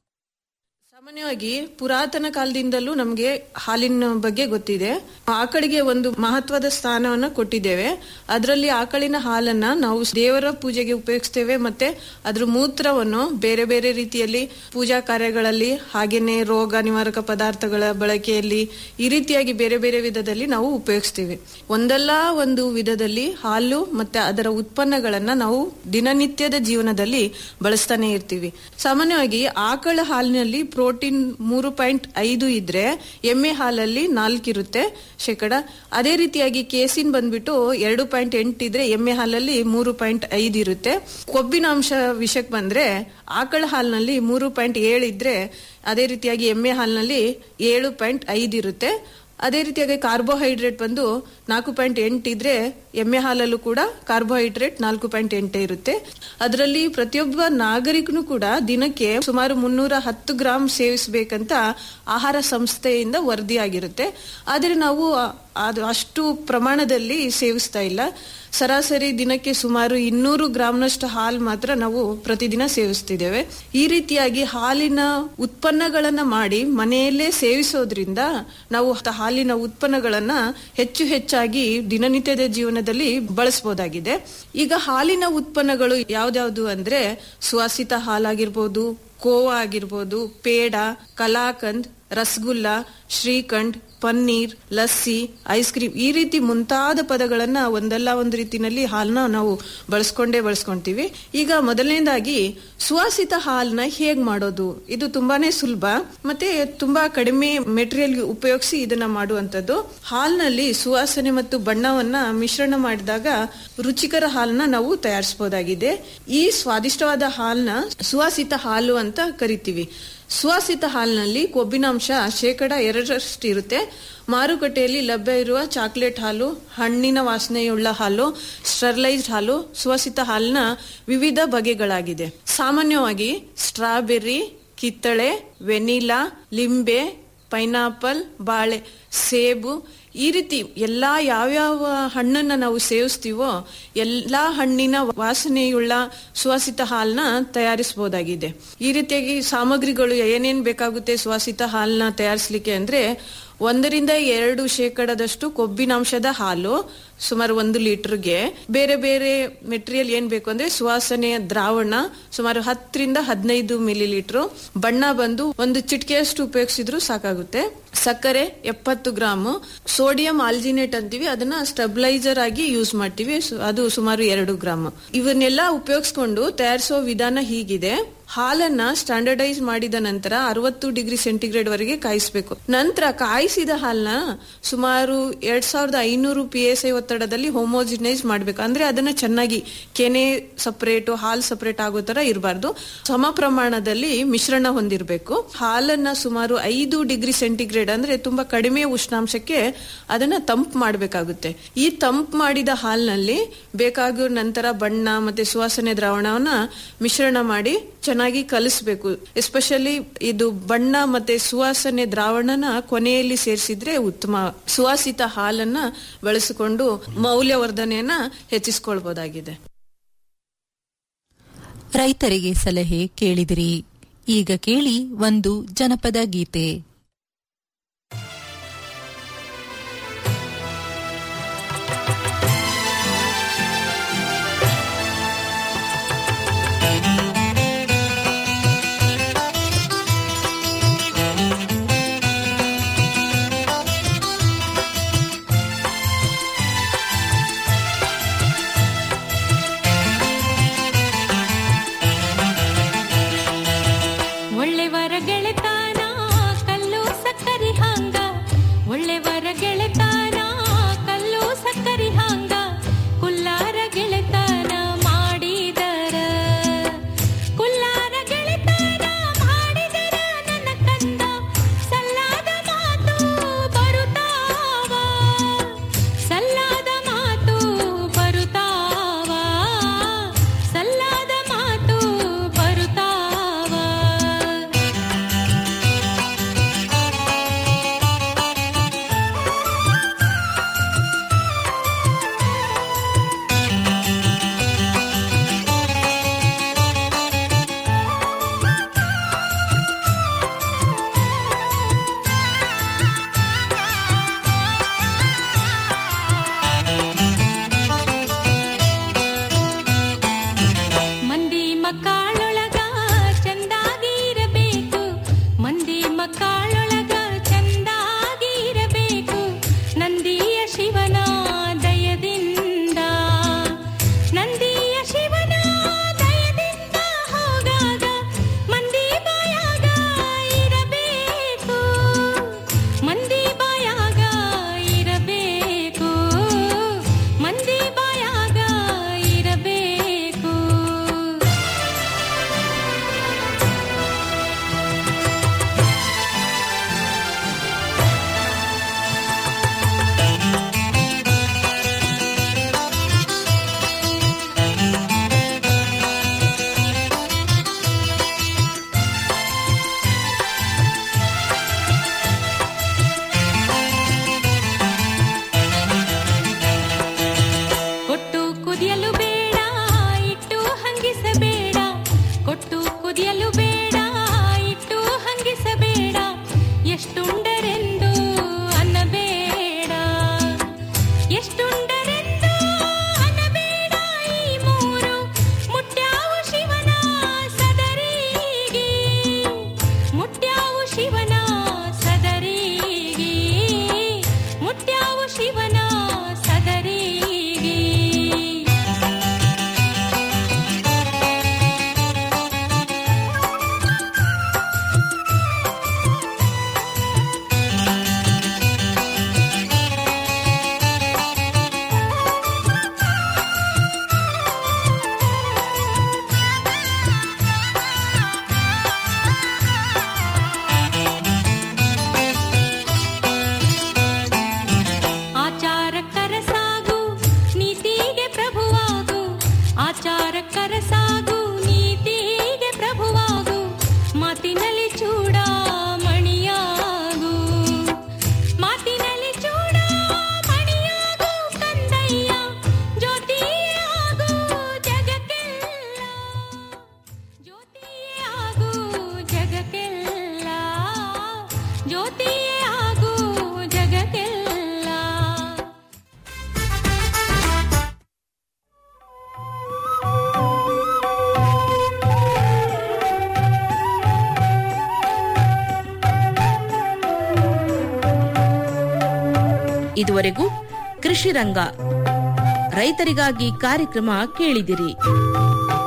ಸಾಮಾನ್ಯವಾಗಿ ಪುರಾತನ ಕಾಲದಿಂದಲೂ ನಮಗೆ ಹಾಲಿನ ಬಗ್ಗೆ ಗೊತ್ತಿದೆ ಆಕಳಿಗೆ ಒಂದು ಮಹತ್ವದ ಸ್ಥಾನವನ್ನ ಕೊಟ್ಟಿದ್ದೇವೆ ಅದರಲ್ಲಿ ಆಕಳಿನ ಹಾಲನ್ನ ನಾವು ದೇವರ ಪೂಜೆಗೆ ಉಪಯೋಗಿಸ್ತೇವೆ ಮತ್ತೆ ಅದ್ರ ಮೂತ್ರವನ್ನು ಬೇರೆ ಬೇರೆ ರೀತಿಯಲ್ಲಿ ಪೂಜಾ ಕಾರ್ಯಗಳಲ್ಲಿ ಹಾಗೇನೆ ರೋಗ ನಿವಾರಕ ಪದಾರ್ಥಗಳ ಬಳಕೆಯಲ್ಲಿ ಈ ರೀತಿಯಾಗಿ ಬೇರೆ ಬೇರೆ ವಿಧದಲ್ಲಿ ನಾವು ಉಪಯೋಗಿಸ್ತೇವೆ ಒಂದಲ್ಲ ಒಂದು ವಿಧದಲ್ಲಿ ಹಾಲು ಮತ್ತೆ ಅದರ ಉತ್ಪನ್ನಗಳನ್ನ ನಾವು ದಿನನಿತ್ಯದ ಜೀವನದಲ್ಲಿ ಬಳಸ್ತಾನೆ ಇರ್ತೀವಿ ಸಾಮಾನ್ಯವಾಗಿ ಆಕಳ ಹಾಲಿನಲ್ಲಿ ಪ್ರೋಟೀನ್ ಮೂರು ಪಾಯಿಂಟ್ ಐದು ಇದ್ರೆ ಎಮ್ಮೆ ಹಾಲಲ್ಲಿ ನಾಲ್ಕಿರುತ್ತೆ ಶೇಕಡ ಅದೇ ರೀತಿಯಾಗಿ ಕೇಸಿನ್ ಬಂದ್ಬಿಟ್ಟು ಎರಡು ಪಾಯಿಂಟ್ ಎಂಟು ಇದ್ರೆ ಎಮ್ಮೆ ಹಾಲಲ್ಲಿ ಮೂರು ಪಾಯಿಂಟ್ ಐದು ಇರುತ್ತೆ ಕೊಬ್ಬಿನ ಅಂಶ ವಿಷಯಕ್ಕೆ ಬಂದ್ರೆ ಆಕಳ ಹಾಲಿನಲ್ಲಿ ಮೂರು ಪಾಯಿಂಟ್ ಏಳು ಇದ್ರೆ ಅದೇ ರೀತಿಯಾಗಿ ಎಮ್ಮೆ ಹಾಲಿನಲ್ಲಿ ಏಳು ಪಾಯಿಂಟ್ ಐದು ಇರುತ್ತೆ ಅದೇ ರೀತಿಯಾಗಿ ಕಾರ್ಬೋಹೈಡ್ರೇಟ್ ಬಂದು ನಾಲ್ಕು ಪಾಯಿಂಟ್ ಎಂಟು ಇದ್ರೆ ಎಮ್ಮೆ ಹಾಲಲ್ಲೂ ಕೂಡ ಕಾರ್ಬೋಹೈಡ್ರೇಟ್ ನಾಲ್ಕು ಪಾಯಿಂಟ್ ಎಂಟೇ ಇರುತ್ತೆ ಅದರಲ್ಲಿ ಪ್ರತಿಯೊಬ್ಬ ನಾಗರಿಕನು ಕೂಡ ದಿನಕ್ಕೆ ಸುಮಾರು ಮುನ್ನೂರ ಹತ್ತು ಗ್ರಾಂ ಸೇವಿಸಬೇಕಂತ ಆಹಾರ ಸಂಸ್ಥೆಯಿಂದ ವರದಿಯಾಗಿರುತ್ತೆ ಆದರೆ ನಾವು ಅದು ಅಷ್ಟು ಪ್ರಮಾಣದಲ್ಲಿ ಸೇವಿಸ್ತಾ ಇಲ್ಲ ಸರಾಸರಿ ದಿನಕ್ಕೆ ಸುಮಾರು ಇನ್ನೂರು ಗ್ರಾಂನಷ್ಟು ಹಾಲು ಮಾತ್ರ ನಾವು ಪ್ರತಿದಿನ ಸೇವಿಸ್ತಿದ್ದೇವೆ ಈ ರೀತಿಯಾಗಿ ಹಾಲಿನ ಉತ್ಪನ್ನಗಳನ್ನ ಮಾಡಿ ಮನೆಯಲ್ಲೇ ಸೇವಿಸೋದ್ರಿಂದ ನಾವು ಹಾಲಿನ ಉತ್ಪನ್ನಗಳನ್ನ ಹೆಚ್ಚು ಹೆಚ್ಚಾಗಿ ದಿನನಿತ್ಯದ ಜೀವನದಲ್ಲಿ ಬಳಸಬಹುದಾಗಿದೆ ಈಗ ಹಾಲಿನ ಉತ್ಪನ್ನಗಳು ಯಾವ್ದ್ಯಾವ್ದು ಅಂದ್ರೆ ಸುವಾಸಿತ ಹಾಲಾಗಿರ್ಬೋದು ಕೋವಾ ಆಗಿರ್ಬೋದು ಪೇಡ ಕಲಾಕಂದ್ ರಸಗುಲ್ಲ ಶ್ರೀಖಂಡ್ ಪನ್ನೀರ್ ಲಸ್ಸಿ ಐಸ್ ಕ್ರೀಮ್ ಈ ರೀತಿ ಮುಂತಾದ ಪದಗಳನ್ನ ಒಂದಲ್ಲ ಒಂದು ರೀತಿನಲ್ಲಿ ಹಾಲನ್ನ ನಾವು ಬಳಸ್ಕೊಂಡೇ ಬಳಸ್ಕೊಂತೀವಿ ಈಗ ಮೊದಲನೇದಾಗಿ ಸುವಾಸಿತ ಹಾಲನ್ನ ಹೇಗ್ ಮಾಡೋದು ಇದು ತುಂಬಾನೇ ಸುಲಭ ಮತ್ತೆ ತುಂಬಾ ಕಡಿಮೆ ಮೆಟೀರಿಯಲ್ ಉಪಯೋಗಿಸಿ ಇದನ್ನ ಮಾಡುವಂತದ್ದು ಹಾಲ್ನಲ್ಲಿ ಸುವಾಸನೆ ಮತ್ತು ಬಣ್ಣವನ್ನ ಮಿಶ್ರಣ ಮಾಡಿದಾಗ ರುಚಿಕರ ಹಾಲನ್ನ ನಾವು ತಯಾರಿಸಬಹುದಾಗಿದೆ ಈ ಸ್ವಾದಿಷ್ಟವಾದ ಹಾಲನ್ನ ಸುವಾಸಿತ ಹಾಲು ಅಂತ ಕರಿತೀವಿ ಸುವಾಸಿತ ಹಾಲಿನಲ್ಲಿ ಕೊಬ್ಬಿನಾಂಶ ಶೇಕಡ ಎರಡರಷ್ಟು ಇರುತ್ತೆ ಮಾರುಕಟ್ಟೆಯಲ್ಲಿ ಲಭ್ಯ ಇರುವ ಚಾಕ್ಲೇಟ್ ಹಾಲು ಹಣ್ಣಿನ ವಾಸನೆಯುಳ್ಳ ಹಾಲು ಸ್ಟರ್ಲೈಸ್ಡ್ ಹಾಲು ಸುವಾಸಿತ ಹಾಲಿನ ವಿವಿಧ ಬಗೆಗಳಾಗಿದೆ ಸಾಮಾನ್ಯವಾಗಿ ಸ್ಟ್ರಾಬೆರ್ರಿ ಕಿತ್ತಳೆ ವೆನಿಲಾ ಲಿಂಬೆ ಪೈನಾಪಲ್ ಬಾಳೆ ಸೇಬು ಈ ರೀತಿ ಎಲ್ಲಾ ಯಾವ್ಯಾವ ಹಣ್ಣನ್ನ ನಾವು ಸೇವಿಸ್ತೀವೋ ಎಲ್ಲಾ ಹಣ್ಣಿನ ವಾಸನೆಯುಳ್ಳ ಸುವಾಸಿತ ಹಾಲನ್ನ ತಯಾರಿಸಬಹುದಾಗಿದೆ ಈ ರೀತಿಯಾಗಿ ಸಾಮಗ್ರಿಗಳು ಏನೇನ್ ಬೇಕಾಗುತ್ತೆ ಸುವಾಸಿತ ಹಾಲನ್ನ ತಯಾರಿಸಲಿಕ್ಕೆ ಅಂದ್ರೆ ಒಂದರಿಂದ ಎರಡು ಶೇಕಡದಷ್ಟು ಕೊಬ್ಬಿನಾಂಶದ ಹಾಲು ಸುಮಾರು ಒಂದು ಲೀಟರ್ಗೆ ಬೇರೆ ಬೇರೆ ಮೆಟೀರಿಯಲ್ ಏನ್ ಬೇಕು ಅಂದ್ರೆ ಸುವಾಸನೆಯ ದ್ರಾವಣ ಸುಮಾರು ಹತ್ತರಿಂದ ಹದಿನೈದು ಮಿಲಿ ಲೀಟರ್ ಬಣ್ಣ ಬಂದು ಒಂದು ಚಿಟಿಕೆಯಷ್ಟು ಉಪಯೋಗಿಸಿದ್ರು ಸಾಕಾಗುತ್ತೆ ಸಕ್ಕರೆ ಎಪ್ಪತ್ತು ಗ್ರಾಮ್ ಸೋಡಿಯಂ ಆಲ್ಜಿನೇಟ್ ಅಂತೀವಿ ಅದನ್ನ ಸ್ಟೆಬಿಲೈಸರ್ ಆಗಿ ಯೂಸ್ ಮಾಡ್ತೀವಿ ಸು- ಅದು ಸುಮಾರು ಎರಡು ಗ್ರಾಮ್ ಇವನ್ನೆಲ್ಲ ಉಪಯೋಗಿಸ್ಕೊಂಡು ತಯಾರಿಸೋ ವಿಧಾನ ಹೀಗಿದೆ ಹಾಲನ್ನ ಸ್ಟ್ಯಾಂಡರ್ಡೈಸ್ ಮಾಡಿದ ನಂತರ ಅರವತ್ತು ಡಿಗ್ರಿ ಸೆಂಟಿಗ್ರೇಡ್ ವರೆಗೆ ಕಾಯಿಸಬೇಕು ನಂತರ ಕಾಯಿಸಿದ ಹಾಲನ್ನ ಸುಮಾರು ಎರಡ್ ಸಾವಿರದ ಐನೂರು ಪಿ ಎಸ್ ಐ ಒತ್ತಡದಲ್ಲಿ ಹೋಮೋಜಿನೈಸ್ ಮಾಡ್ಬೇಕು ಅಂದ್ರೆ ಅದನ್ನ ಚೆನ್ನಾಗಿ ಕೆನೆ ಸಪರೇಟ್ ಹಾಲ್ ಸಪರೇಟ್ ಆಗೋ ತರ ಇರಬಾರ್ದು ಸಮ ಪ್ರಮಾಣದಲ್ಲಿ ಮಿಶ್ರಣ ಹೊಂದಿರಬೇಕು ಹಾಲನ್ನ ಸುಮಾರು ಐದು ಡಿಗ್ರಿ ಸೆಂಟಿಗ್ರೇಡ್ ಅಂದ್ರೆ ತುಂಬಾ ಕಡಿಮೆ ಉಷ್ಣಾಂಶಕ್ಕೆ ಅದನ್ನ ತಂಪು ಮಾಡಬೇಕಾಗುತ್ತೆ ಈ ತಂಪು ಮಾಡಿದ ಹಾಲ್ನಲ್ಲಿ ಬೇಕಾಗಿರೋ ನಂತರ ಬಣ್ಣ ಮತ್ತೆ ಸುವಾಸನೆ ದ್ರಾವಣವನ್ನ ಮಿಶ್ರಣ ಮಾಡಿ ಚೆನ್ನಾಗಿ ಕಲಿಸ್ಬೇಕು ಎಸ್ಪೆಷಲಿ ಇದು ಬಣ್ಣ ಮತ್ತೆ ಸುವಾಸನೆ ದ್ರಾವಣನ ಕೊನೆಯಲ್ಲಿ ಸೇರಿಸಿದ್ರೆ ಉತ್ತಮ ಸುವಾಸಿತ ಹಾಲನ್ನ ಬಳಸಿಕೊಂಡು ಮೌಲ್ಯವರ್ಧನೆಯನ್ನ ಹೆಚ್ಚಿಸ್ಕೊಳ್ಬಹುದಾಗಿದೆ ರೈತರಿಗೆ ಸಲಹೆ ಕೇಳಿದಿರಿ ಈಗ ಕೇಳಿ ಒಂದು ಜನಪದ ಗೀತೆ ಒಳ್ಳೆವರ ಗೆಳೆತನ ಕಲ್ಲು ಸಕ್ಕರಿ ಹಾಂಗ ಒಳ್ಳೆವರ ಗೆಳೆತನ ಕಲ್ಲು ಸಕ್ಕರಿ ಹಾಂಗ ಕುಲ್ಲಾರ ಗೆಳೆತನ ಮಾಡಿದರ ಕುಲ್ಲಾರ ಗೆಳೆತನ ಮಾಡಿದರ ನನ್ನ ಕಂದ ಸಲ್ಲಾದ ಮಾತು ಬರುತ್ತಾವ ಸಲ್ಲಾದ ಮಾತು ಬರುತ್ತಾವ ಸಲ್ಲಾದ ಮಾತು ಬರುತ್ತಾವ ಮಂದಿ ಮಕ್ಕಳೊಳಗ ಚಂದಾಗಿರಬೇಕು ಮಂದಿ ಮಕ್ಕಳೊಳಗ ಚಂದಾಗಿರಬೇಕು ನಂದಿಯ ಶಿವನ ದಯದಿಂದ ನಂದಿಯ ಶಿವನ ದಯದಿಂದ ಹೋಗಾಗ ಮಂದಿ ಬಾಯಾಗ ಇರಬೇಕು ಮಂದಿ ಬಾಯಾಗ ಇರಬೇಕು ಮಂದಿ ಬಾಯಾಗ ಇರಬೇಕು ಕೊಟ್ಟು ಕುದಿಯಲು ಬೇಡ ಇಟ್ಟು ಹಂಗಿಸಬೇಡ ಕೊಟ್ಟು ಕುದಿಯಲು ಬೇಡ ಇಟ್ಟು ಹಂಗಿಸಬೇಡ ಎಷ್ಟುಂಡರೆಂದು ಅನ್ನಬೇಡ ಎಷ್ಟುಂಡರೆಂದು ಅನ್ನಬೇಡ ಈ ಮೂರು ಮುಟ್ಯಾವು ಶಿವನ ಸದರಿಗೆ ಮುಟ್ಯಾವು ಶಿವನ ಸದರಿಗೆ ಮುಟ್ಯಾವು ಶಿವನ ಸದರಿಗೆ ಆಚಾರಕ್ಕರ ಸಾಗು ನೀತಿಗೆ ಪ್ರಭುವಾಗು ಆಚಾರಕ್ಕರ ಸಾಗು ನೀತಿಗೆ ಪ್ರಭುವಾಗು ಮಾತಿನಲ್ಲಿ ಚೂಡ ಮಣಿಯಾಗು ಮಾತಿನಲ್ಲಿ ಚೂಡ ಮಣಿಯಾಗು ಕಂದಯ್ಯ ಜ್ಯೋತಿಯಾಗು ಜಗಕ್ಕೆಲ್ಲ ಜ್ಯೋತಿಯಾಗು ಜಗಕ್ಕೆಲ್ಲ ಜ್ಯೋತಿಯಾಗು ಇದುವರೆಗೂ ಕೃಷಿ ರಂಗ ರೈತರಿಗಾಗಿ ಕಾರ್ಯಕ್ರಮ ಕೇಳಿದಿರಿ